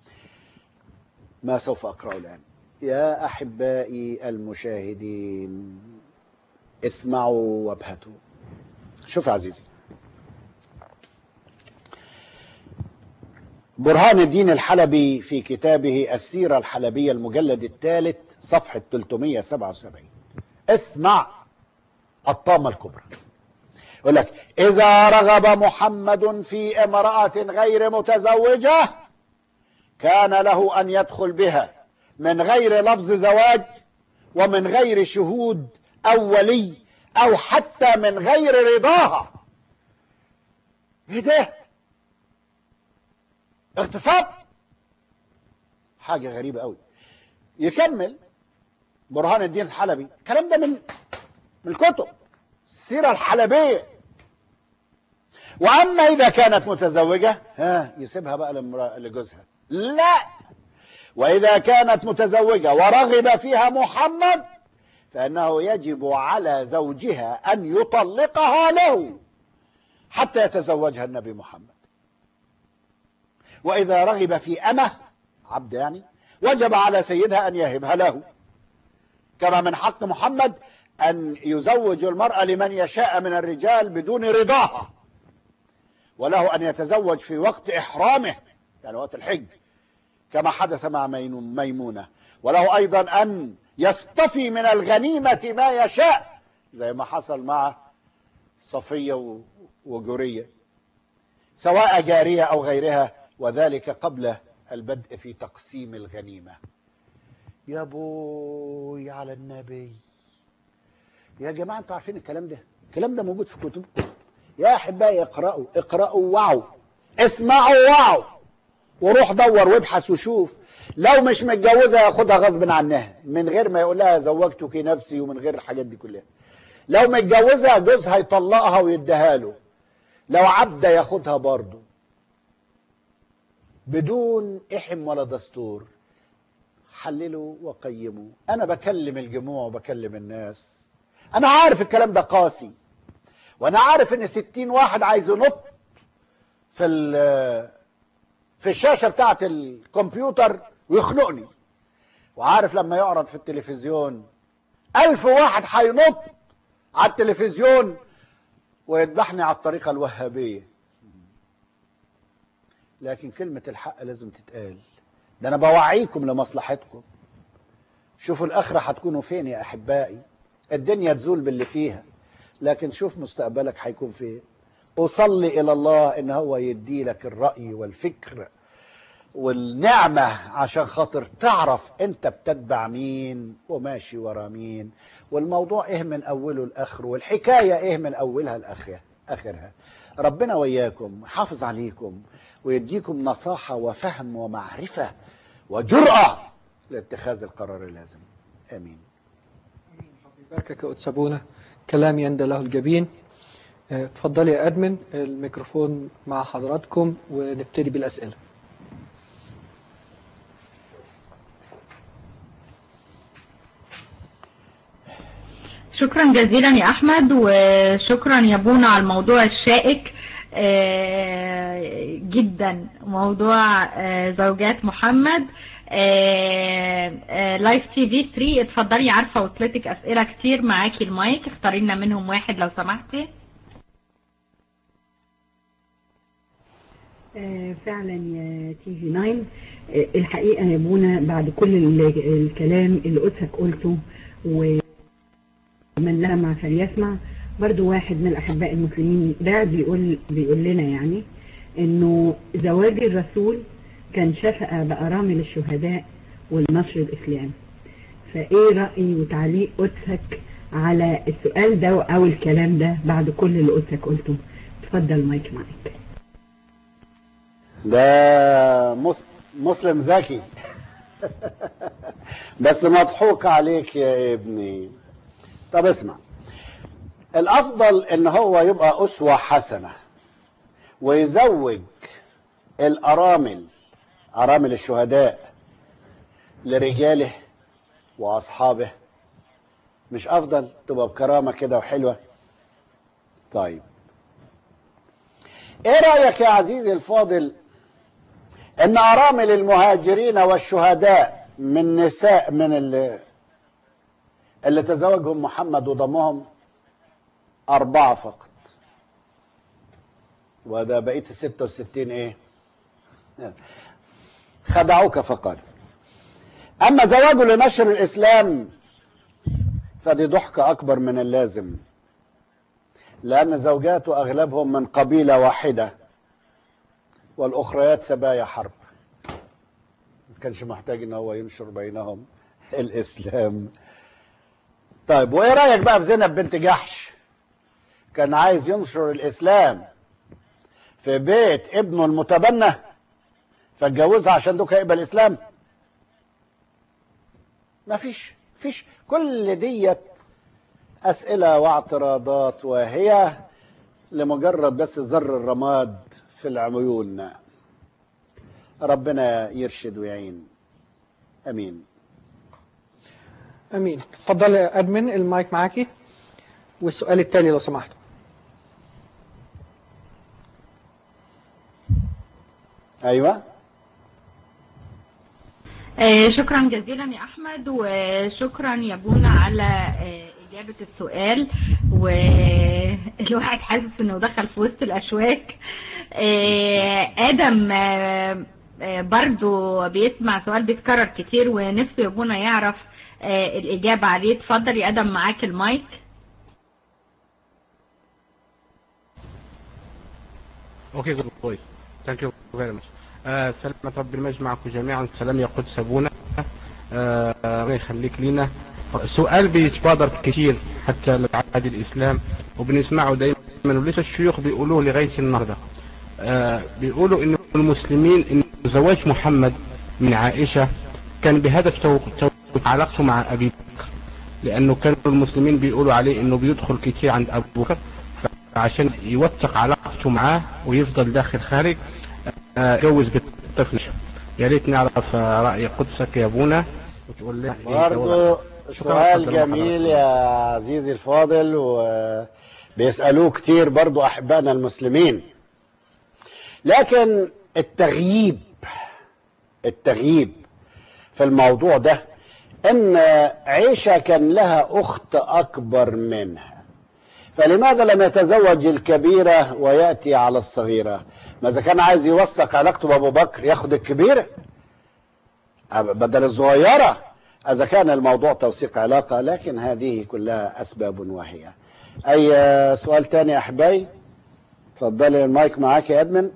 Speaker 2: ما سوف أقرأه الآن يا أحبائي المشاهدين اسمعوا وابهتوا شوف يا عزيزي برهان الدين الحلبي في كتابه السيرة الحلبية المجلد الثالث صفحة 377 اسمع الطامة الكبرى يقول لك إذا رغب محمد في امرأة غير متزوجة كان له أن يدخل بها من غير لفظ زواج ومن غير شهود أو ولي أو حتى من غير رضاها إيه ده؟ اغتصاب حاجة غريبة قوي يكمل برهان الدين الحلبي الكلام ده من من الكتب السيرة الحلبية وأما إذا كانت متزوجة ها يسيبها بقى لامرأة- لجوزها لا وإذا كانت متزوجة ورغب فيها محمد فإنه يجب على زوجها أن يطلقها له حتى يتزوجها النبي محمد وإذا رغب في أمه عبد يعني وجب على سيدها أن يهبها له كما من حق محمد أن يزوج المرأة لمن يشاء من الرجال بدون رضاها وله أن يتزوج في وقت إحرامه يعني وقت الحج كما حدث مع مينون- ميمونة وله أيضا أن يصطفي من الغنيمة ما يشاء زي ما حصل مع صفية و- وجورية سواء جارية أو غيرها وذلك قبل البدء في تقسيم الغنيمة يا بوي على النبي يا جماعة انتوا عارفين الكلام ده الكلام ده موجود في كتبكم يا أحبائي اقرأوا اقرأوا وعوا اسمعوا وعوا وروح دور وابحث وشوف لو مش متجوزة ياخدها غصب عنها من غير ما يقول لها زوجتك نفسي ومن غير الحاجات دي كلها لو متجوزة جوزها يطلقها ويديها له لو عبدة ياخدها برضه بدون إحم ولا دستور حللوا وقيموا أنا بكلم الجموع وبكلم الناس أنا عارف الكلام ده قاسي وأنا عارف إن ستين واحد عايز ينط في ال- في الشاشة بتاعة الكمبيوتر ويخنقني وعارف لما يعرض في التلفزيون ألف واحد هينط على التلفزيون ويذبحني على الطريقة الوهابية لكن كلمة الحق لازم تتقال ده أنا بوعيكم لمصلحتكم شوفوا الآخرة هتكونوا فين يا أحبائي الدنيا تزول باللي فيها لكن شوف مستقبلك هيكون فين أصلي إلى الله إن هو يدي لك الرأي والفكر والنعمة عشان خاطر تعرف أنت بتتبع مين وماشي ورا مين والموضوع إيه من أوله لآخره والحكاية إيه من أولها لآخرها آخرها ربنا وياكم يحافظ عليكم ويديكم نصاحة وفهم ومعرفة وجرأة لاتخاذ القرار اللازم آمين
Speaker 1: يباركك يا قدس أبونا كلام يندى له الجبين آه، اتفضلي يا أدمن الميكروفون مع حضراتكم ونبتدي بالأسئلة
Speaker 3: شكرا جزيلا يا احمد وشكرا يا بونا على الموضوع الشائك آه، جدا موضوع آه، زوجات محمد لايف تي في 3 اتفضلي عارفه وصلتك اسئله كتير معاكي المايك اختاري لنا منهم واحد لو سمحتي
Speaker 5: آه، فعلا يا تي في 9 آه، الحقيقة يا بونا بعد كل ال- الكلام اللي قدسك قلته ومن لمع فليسمع برضو واحد من الأحباء المسلمين ده بيقول بيقول لنا يعني إنه زواج الرسول كان شفقة بأرامل الشهداء والنشر الإسلام فإيه رأي وتعليق قدسك على السؤال ده أو الكلام ده بعد كل اللي قدسك قلته اتفضل مايك معاك
Speaker 2: ده مس- مسلم ذكي بس مضحوك عليك يا ابني طب اسمع الافضل ان هو يبقى اسوة حسنة ويزوج الارامل ارامل الشهداء لرجاله واصحابه مش افضل تبقى بكرامة كده وحلوة طيب ايه رأيك يا عزيزي الفاضل ان ارامل المهاجرين والشهداء من نساء من اللي, اللي تزوجهم محمد وضمهم اربعة فقط وده بقية الستة وستين ايه خدعوك فقال اما زواجه لنشر الاسلام فدي ضحكة اكبر من اللازم لان زوجاته اغلبهم من قبيلة واحدة والاخريات سبايا حرب ما كانش محتاج ان هو ينشر بينهم الاسلام طيب وايه رايك بقى في زينب بنت جحش كان عايز ينشر الاسلام في بيت ابنه المتبنى فاتجوزها عشان دوك يقبل الاسلام ما فيش فيش كل ديت اسئله واعتراضات وهي لمجرد بس زر الرماد في العيون ربنا يرشد ويعين امين
Speaker 1: أمين اتفضلي يا أدمن المايك معاكي والسؤال التالي لو سمحت
Speaker 2: ايوه
Speaker 3: آه، شكرا جزيلا يا احمد وشكرا يا بونا على آه، اجابه السؤال والواحد حاسس انه دخل في وسط الاشواك آه، ادم آه، آه، برضو بيسمع سؤال بيتكرر كتير ونفسه يا بونا يعرف آه، الاجابه عليه اتفضل يا ادم معاك المايك
Speaker 6: اوكي جود بوي ثانك يو فيري ماتش سلامة رب المجد معكم جميعا سلام يا قدس ابونا آه، الله يخليك لينا سؤال بيتبادر كثير حتى لعهد الاسلام وبنسمعه دايما ولسه الشيوخ بيقولوه لغايه النهارده آه، بيقولوا ان المسلمين ان زواج محمد من عائشه كان بهدف تو- تو- علاقته مع ابي بكر لانه كانوا المسلمين بيقولوا عليه انه بيدخل كتير عند ابو بكر عشان يوثق علاقته معاه ويفضل داخل خارج آه، يتجوز بالطفل يا ريت نعرف آه، رأي قدسك يا ابونا وتقول لنا إيه
Speaker 2: برضو
Speaker 6: جوابك.
Speaker 2: سؤال
Speaker 6: شكراً
Speaker 2: جميل
Speaker 6: حضرتك.
Speaker 2: يا عزيزي الفاضل وبيسألوه كتير برضو أحبائنا المسلمين لكن التغييب التغييب في الموضوع ده ان عيشة كان لها اخت اكبر منها فلماذا لم يتزوج الكبيرة ويأتي على الصغيرة ما اذا كان عايز يوثق علاقته بابو بكر ياخد الكبيرة بدل الصغيرة اذا كان الموضوع توثيق علاقة لكن هذه كلها اسباب واهية اي سؤال تاني يا احبائي اتفضلي المايك معاك يا ادمن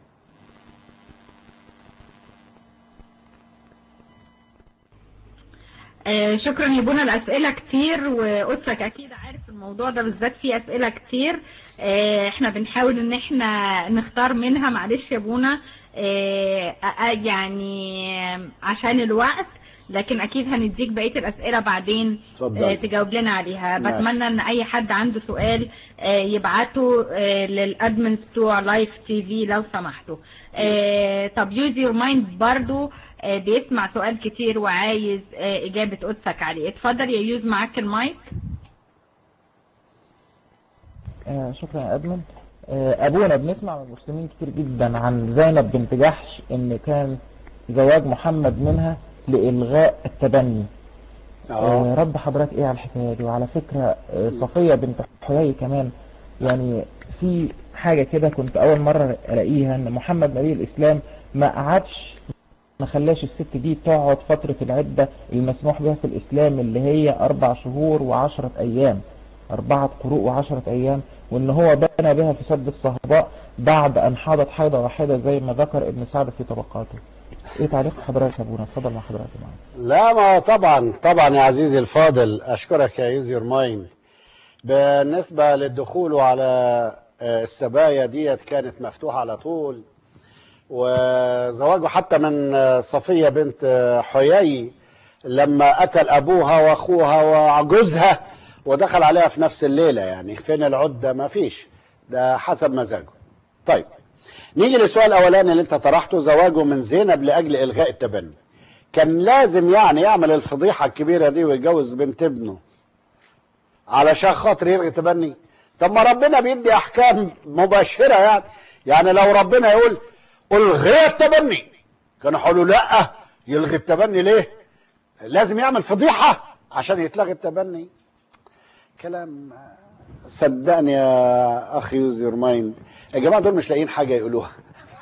Speaker 3: آه، شكرا يا بونا الاسئله كتير وقدسك اكيد عارف الموضوع ده بالذات فيه اسئله كتير آه، احنا بنحاول ان احنا نختار منها معلش يا ابونا آه، آه، يعني عشان الوقت لكن اكيد هنديك بقيه الاسئله بعدين
Speaker 2: اتفضل.
Speaker 3: آه، تجاوب لنا عليها
Speaker 2: ماشي.
Speaker 3: بتمنى ان اي حد عنده سؤال آه، يبعته آه، للادمنز بتوع لايف تي في لو سمحتوا آه، طب يوز يور مايند برضو آه، بيسمع سؤال كتير وعايز آه، اجابه قدسك عليه اتفضل يا يوز معاك المايك
Speaker 4: آه شكرا يا ادمن آه ابونا بنسمع من المسلمين كتير جدا عن زينب بنت جحش ان كان زواج محمد منها لالغاء التبني آه
Speaker 2: اه
Speaker 4: رد حضرتك ايه على الحكايه دي وعلى فكره آه صفيه بنت حيي كمان يعني في حاجه كده كنت اول مره الاقيها ان محمد نبي الاسلام ما قعدش ما خلاش الست دي تقعد فترة العدة المسموح بها في الإسلام اللي هي أربع شهور وعشرة أيام أربعة قروء وعشرة أيام وإن هو بنى بها في سد الصهباء بعد أن حاضت حيضة واحدة زي ما ذكر ابن سعد في طبقاته. إيه تعليق حضرتك يا أبونا؟ اتفضل مع حضرتك معانا.
Speaker 2: لا ما طبعا طبعا يا عزيزي الفاضل اشكرك يا يوز يور مايند بالنسبه للدخول على آه، السبايا ديت كانت مفتوحه على طول وزواجه حتى من آه، صفيه بنت آه، حيي لما قتل ابوها واخوها وجوزها ودخل عليها في نفس الليله يعني فين العده ما فيش ده حسب مزاجه طيب نيجي للسؤال الاولاني اللي انت طرحته زواجه من زينب لاجل الغاء التبني كان لازم يعني يعمل الفضيحة الكبيرة دي ويتجوز بنت ابنه علشان خاطر يلغي تبني طب ما ربنا بيدي احكام مباشرة يعني يعني لو ربنا يقول الغي التبني كانوا يقولوا لا يلغي التبني ليه لازم يعمل فضيحة عشان يتلغي التبني كلام صدقني يا اخي يوز يور مايند يا جماعه دول مش لاقيين حاجه يقولوها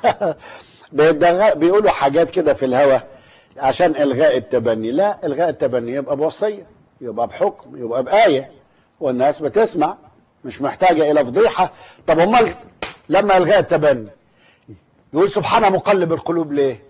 Speaker 2: بيدغ- بيقولوا حاجات كده في الهوا عشان الغاء التبني لا الغاء التبني يبقى بوصيه يبقى بحكم يبقى بايه والناس بتسمع مش محتاجه الى فضيحه طب امال لما الغاء التبني يقول سبحان مقلب القلوب ليه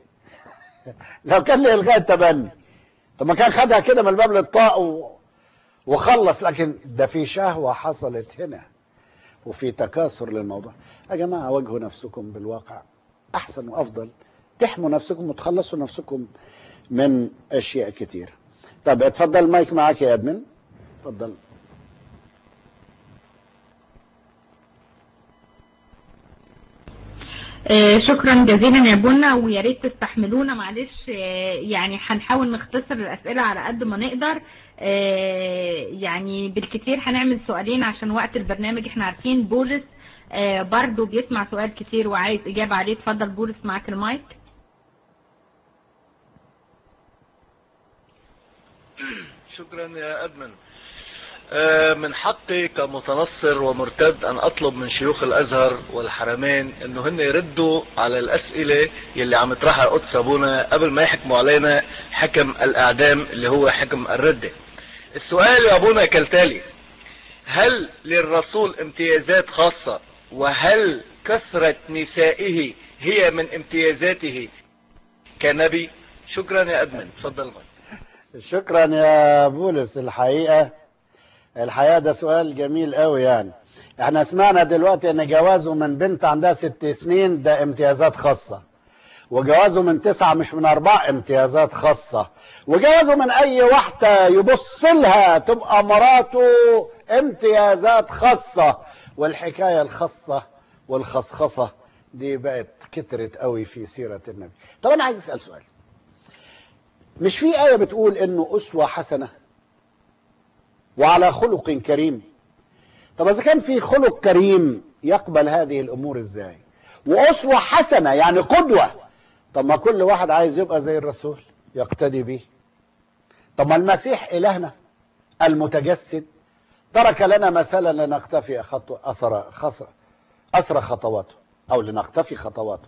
Speaker 2: لو كان لإلغاء التبني طب ما كان خدها كده من الباب للطاق و... وخلص لكن ده في شهوة حصلت هنا وفي تكاثر للموضوع يا جماعة واجهوا نفسكم بالواقع أحسن وأفضل تحموا نفسكم وتخلصوا نفسكم من أشياء كتير طب اتفضل المايك معاك يا أدمن اتفضل
Speaker 3: آه، شكرا جزيلا يا بونا ويا ريت تستحملونا معلش آه، يعني هنحاول نختصر الاسئله على قد ما نقدر آه، يعني بالكتير هنعمل سؤالين عشان وقت البرنامج احنا عارفين بولس آه، برضو بيسمع سؤال كتير وعايز اجابه عليه اتفضل بولس معاك المايك
Speaker 7: شكرا يا أدمن آه، من حقي كمتنصر ومرتد أن أطلب من شيوخ الأزهر والحرمين أنه هن يردوا على الأسئلة يلي عم يطرحها قدس أبونا قبل ما يحكموا علينا حكم الإعدام اللي هو حكم الردة السؤال يا أبونا كالتالي هل للرسول امتيازات خاصة وهل كثرة نسائه هي من امتيازاته كنبي شكرا يا أدمن تفضل معي.
Speaker 2: شكرا يا بولس الحقيقة الحقيقة ده سؤال جميل قوي يعني احنا سمعنا دلوقتي ان جوازه من بنت عندها ست سنين ده امتيازات خاصة وجوازه من تسعة مش من أربعة امتيازات خاصة وجوازه من أي واحدة يبص لها تبقى مراته امتيازات خاصة والحكاية الخاصة والخصخصة دي بقت كترت قوي في سيرة النبي طب أنا عايز أسأل سؤال مش في آية بتقول إنه أسوة حسنة وعلى خلق كريم طب إذا كان في خلق كريم يقبل هذه الأمور إزاي وأسوة حسنة يعني قدوة طب ما كل واحد عايز يبقى زي الرسول يقتدي به طب ما المسيح إلهنا المتجسد ترك لنا مثلا لنقتفي خطوة أسر خطوة أسرى خطواته أو لنقتفي خطواته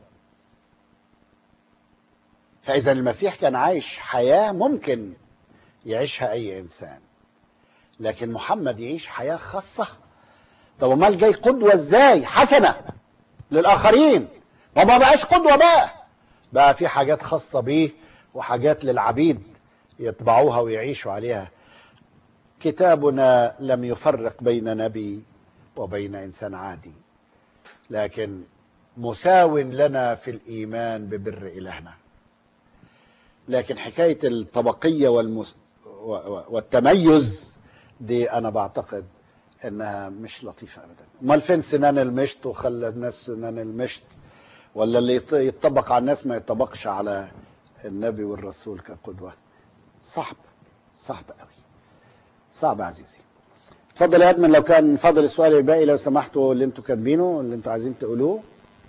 Speaker 2: فإذا المسيح كان عايش حياة ممكن يعيشها أي إنسان لكن محمد يعيش حياة خاصة طب امال جاي قدوة ازاي حسنة للآخرين ما ما بقاش قدوة بقى بقى في حاجات خاصة بيه وحاجات للعبيد يتبعوها ويعيشوا عليها كتابنا لم يفرق بين نبي وبين إنسان عادي لكن مساو لنا في الإيمان ببر إلهنا لكن حكاية الطبقية والمس... و- و- والتميز دي أنا بعتقد إنها مش لطيفة أبدا أمال فين سنان المشط وخلى الناس سنان المشط ولا اللي يط- يطبق على الناس ما يطبقش على النبي والرسول كقدوة صعب صعب قوي صعب عزيزي اتفضل يا ادمن لو كان فاضل السؤال الباقي لو سمحتوا اللي انتوا كاتبينه اللي انتوا عايزين تقولوه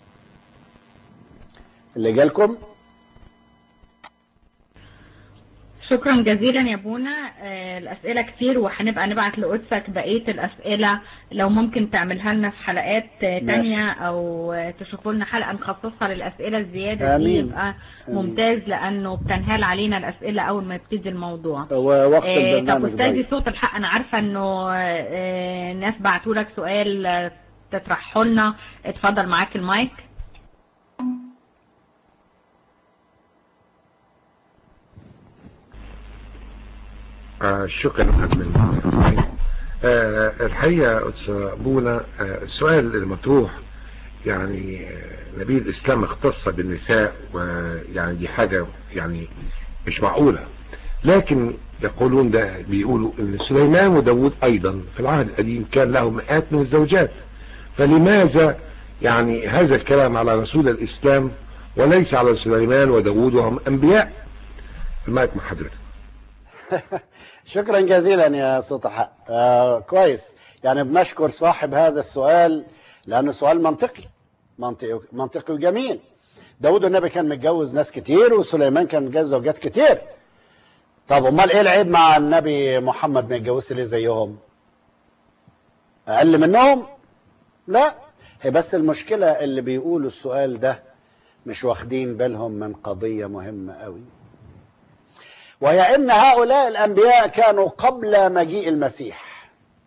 Speaker 2: اللي جالكم
Speaker 3: شكرا جزيلا يا بونا آه، الأسئلة كتير وهنبقى نبعت لقدسك بقية الأسئلة لو ممكن تعملها لنا في حلقات آه،
Speaker 2: ماشي.
Speaker 3: تانية أو آه، تشوفوا لنا حلقة نخصصها للأسئلة الزيادة دي
Speaker 2: آمين.
Speaker 3: يبقى
Speaker 2: آمين.
Speaker 3: ممتاز لأنه بتنهال علينا الأسئلة أول ما يبتدي الموضوع
Speaker 2: هو وقت
Speaker 3: آه، طب
Speaker 2: البرنامج
Speaker 3: أستاذي
Speaker 2: ضيق
Speaker 3: صوت الحق أنا عارفة إنه آه، ناس بعتوا لك سؤال آه، تطرحه لنا اتفضل معاك المايك
Speaker 8: آه شكرا أدمن آه الحقيقة أستاذ أبونا آه السؤال المطروح يعني آه نبي الإسلام اختص بالنساء ويعني دي حاجة يعني مش معقولة لكن يقولون ده بيقولوا ان سليمان وداود ايضا في العهد القديم كان له مئات من الزوجات فلماذا يعني هذا الكلام على رسول الاسلام وليس على سليمان وداود وهم انبياء المايك مع حضرتك
Speaker 2: شكرا جزيلا يا صوت الحق آه كويس يعني بنشكر صاحب هذا السؤال لأنه سؤال منطقي منطقي منطقي وجميل داود النبي كان متجوز ناس كتير وسليمان كان متجوز زوجات كتير طب امال ايه العيب مع النبي محمد ما يتجوزش ليه زيهم اقل منهم لا هي بس المشكلة اللي بيقولوا السؤال ده مش واخدين بالهم من قضية مهمة قوي وهي ان هؤلاء الانبياء كانوا قبل مجيء المسيح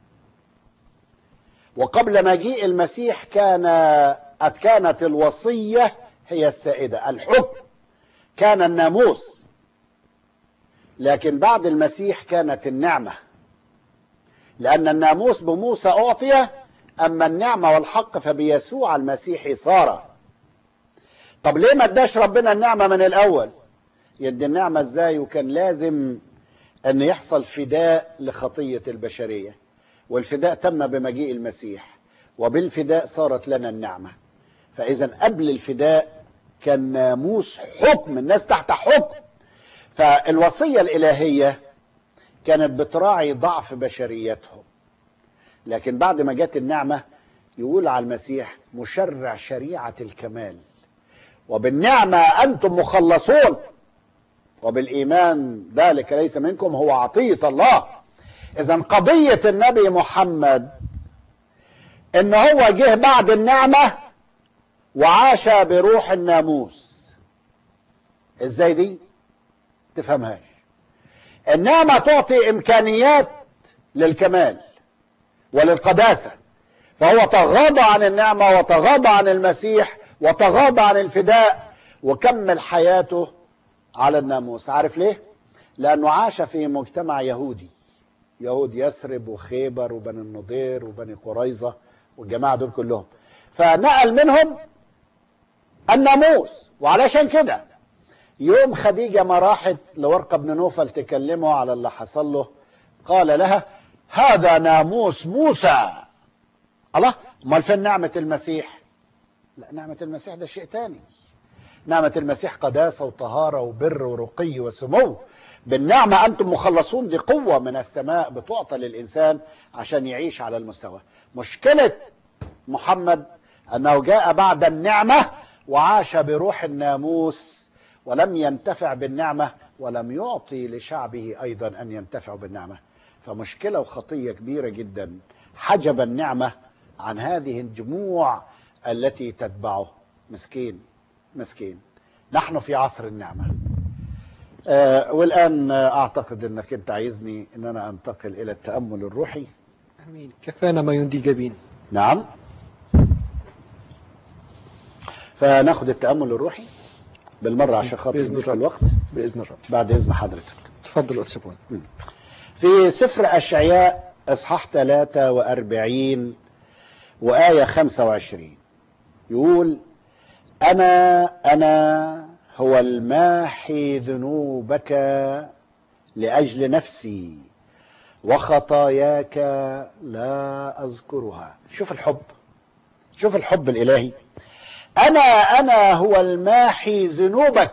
Speaker 2: وقبل مجيء المسيح كان كانت الوصيه هي السائده الحكم كان الناموس لكن بعد المسيح كانت النعمه لان الناموس بموسى اعطي اما النعمه والحق فبيسوع المسيح صار طب ليه ما اداش ربنا النعمه من الاول يدي النعمة ازاي وكان لازم ان يحصل فداء لخطية البشرية والفداء تم بمجيء المسيح وبالفداء صارت لنا النعمة فاذا قبل الفداء كان ناموس حكم الناس تحت حكم فالوصية الالهية كانت بتراعي ضعف بشريتهم لكن بعد ما جت النعمة يقول على المسيح مشرع شريعة الكمال وبالنعمة أنتم مخلصون وبالإيمان ذلك ليس منكم هو عطية الله إذا قضية النبي محمد إن هو جه بعد النعمة وعاش بروح الناموس إزاي دي تفهمهاش النعمة تعطي إمكانيات للكمال وللقداسة فهو تغاضى عن النعمة وتغاضى عن المسيح وتغاضى عن الفداء وكمل حياته على الناموس عارف ليه لانه عاش في مجتمع يهودي يهود يثرب وخيبر وبني النضير وبني قريظة والجماعة دول كلهم فنقل منهم الناموس وعلشان كده يوم خديجة ما راحت لورقة بن نوفل تكلمه على اللي حصل له قال لها هذا ناموس موسى الله امال فين نعمة المسيح لا نعمة المسيح ده شيء تاني نعمة المسيح قداسة وطهارة وبر ورقي وسمو بالنعمة أنتم مخلصون دي قوة من السماء بتعطى للإنسان عشان يعيش على المستوى مشكلة محمد أنه جاء بعد النعمة وعاش بروح الناموس ولم ينتفع بالنعمة ولم يعطي لشعبه أيضا أن ينتفعوا بالنعمة فمشكلة وخطية كبيرة جدا حجب النعمة عن هذه الجموع التي تتبعه مسكين مسكين نحن في عصر النعمة آه والآن أعتقد أنك أنت عايزني أن أنا أنتقل إلى التأمل الروحي
Speaker 1: امين كفانا ما يندي الجبين
Speaker 2: نعم فناخد التأمل الروحي بالمرة عشان خاطر
Speaker 1: بإذن
Speaker 2: نضيق
Speaker 1: الرب.
Speaker 2: الوقت
Speaker 1: باذن الرب
Speaker 2: بعد إذن حضرتك
Speaker 1: تفضل استاذ بونا
Speaker 2: في سفر أشعياء إصحاح 43 وآية 25 يقول أنا أنا هو الماحي ذنوبك لأجل نفسي وخطاياك لا أذكرها شوف الحب شوف الحب الإلهي أنا أنا هو الماحي ذنوبك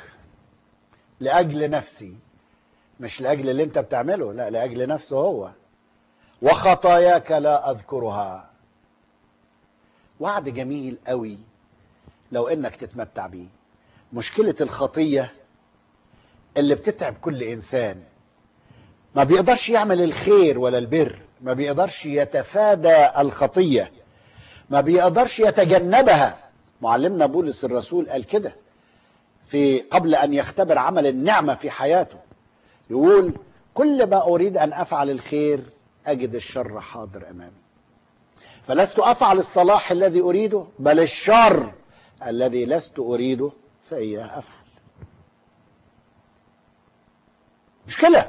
Speaker 2: لأجل نفسي مش لأجل اللي أنت بتعمله لا لأجل نفسه هو وخطاياك لا أذكرها وعد جميل قوي لو انك تتمتع بيه مشكلة الخطية اللي بتتعب كل انسان ما بيقدرش يعمل الخير ولا البر ما بيقدرش يتفادى الخطية ما بيقدرش يتجنبها معلمنا بولس الرسول قال كده في قبل ان يختبر عمل النعمة في حياته يقول كل ما اريد ان افعل الخير اجد الشر حاضر امامي فلست افعل الصلاح الذي اريده بل الشر الذي لست اريده فاياه افعل مشكله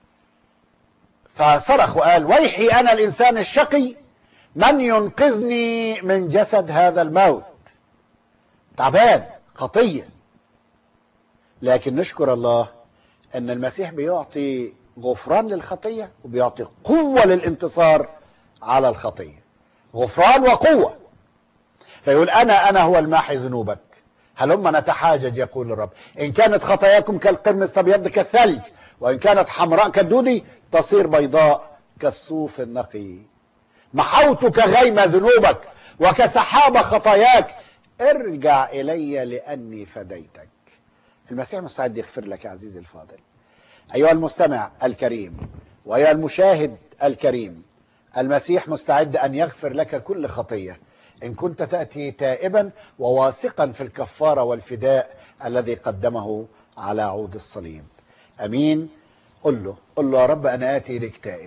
Speaker 2: فصرخ وقال ويحي انا الانسان الشقي من ينقذني من جسد هذا الموت تعبان خطيه لكن نشكر الله ان المسيح بيعطي غفران للخطيه وبيعطي قوه للانتصار على الخطيه غفران وقوة فيقول أنا أنا هو الماحي ذنوبك هلما نتحاجج يقول الرب إن كانت خطاياكم كالقرمز تبيض كالثلج وإن كانت حمراء كالدودي تصير بيضاء كالصوف النقي محوت كغيم ذنوبك وكسحاب خطاياك ارجع إلي لأني فديتك المسيح مستعد يغفر لك يا عزيزي الفاضل أيها المستمع الكريم وأيها المشاهد الكريم المسيح مستعد أن يغفر لك كل خطية إن كنت تأتي تائبا وواثقا في الكفارة والفداء الذي قدمه على عود الصليب أمين قل له قل له يا رب أنا آتي لك تائب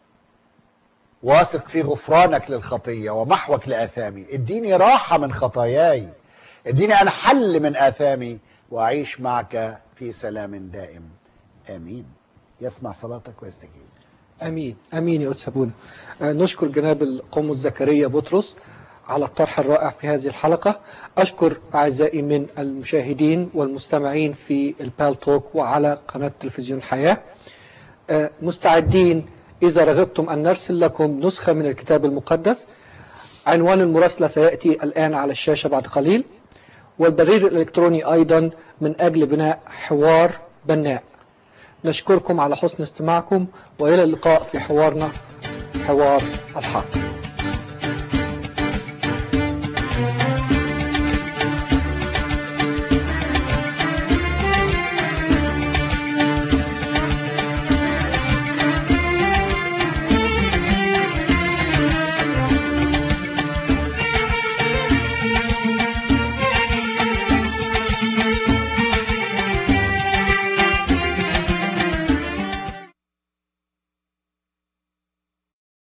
Speaker 2: واثق في غفرانك للخطية ومحوك لآثامي اديني راحة من خطاياي اديني أنا حل من آثامي وأعيش معك في سلام دائم آمين يسمع صلاتك ويستجيب
Speaker 1: امين امين يا قدس ابونا آه، نشكر جناب القمص زكريا بطرس على الطرح الرائع في هذه الحلقة أشكر أعزائي من المشاهدين والمستمعين في البال توك وعلى قناة تلفزيون الحياة آه، مستعدين إذا رغبتم أن نرسل لكم نسخة من الكتاب المقدس عنوان المراسلة سيأتي الآن على الشاشة بعد قليل والبريد الإلكتروني أيضا من أجل بناء حوار بناء نشكركم على حسن استماعكم وإلى اللقاء في حوارنا حوار الحق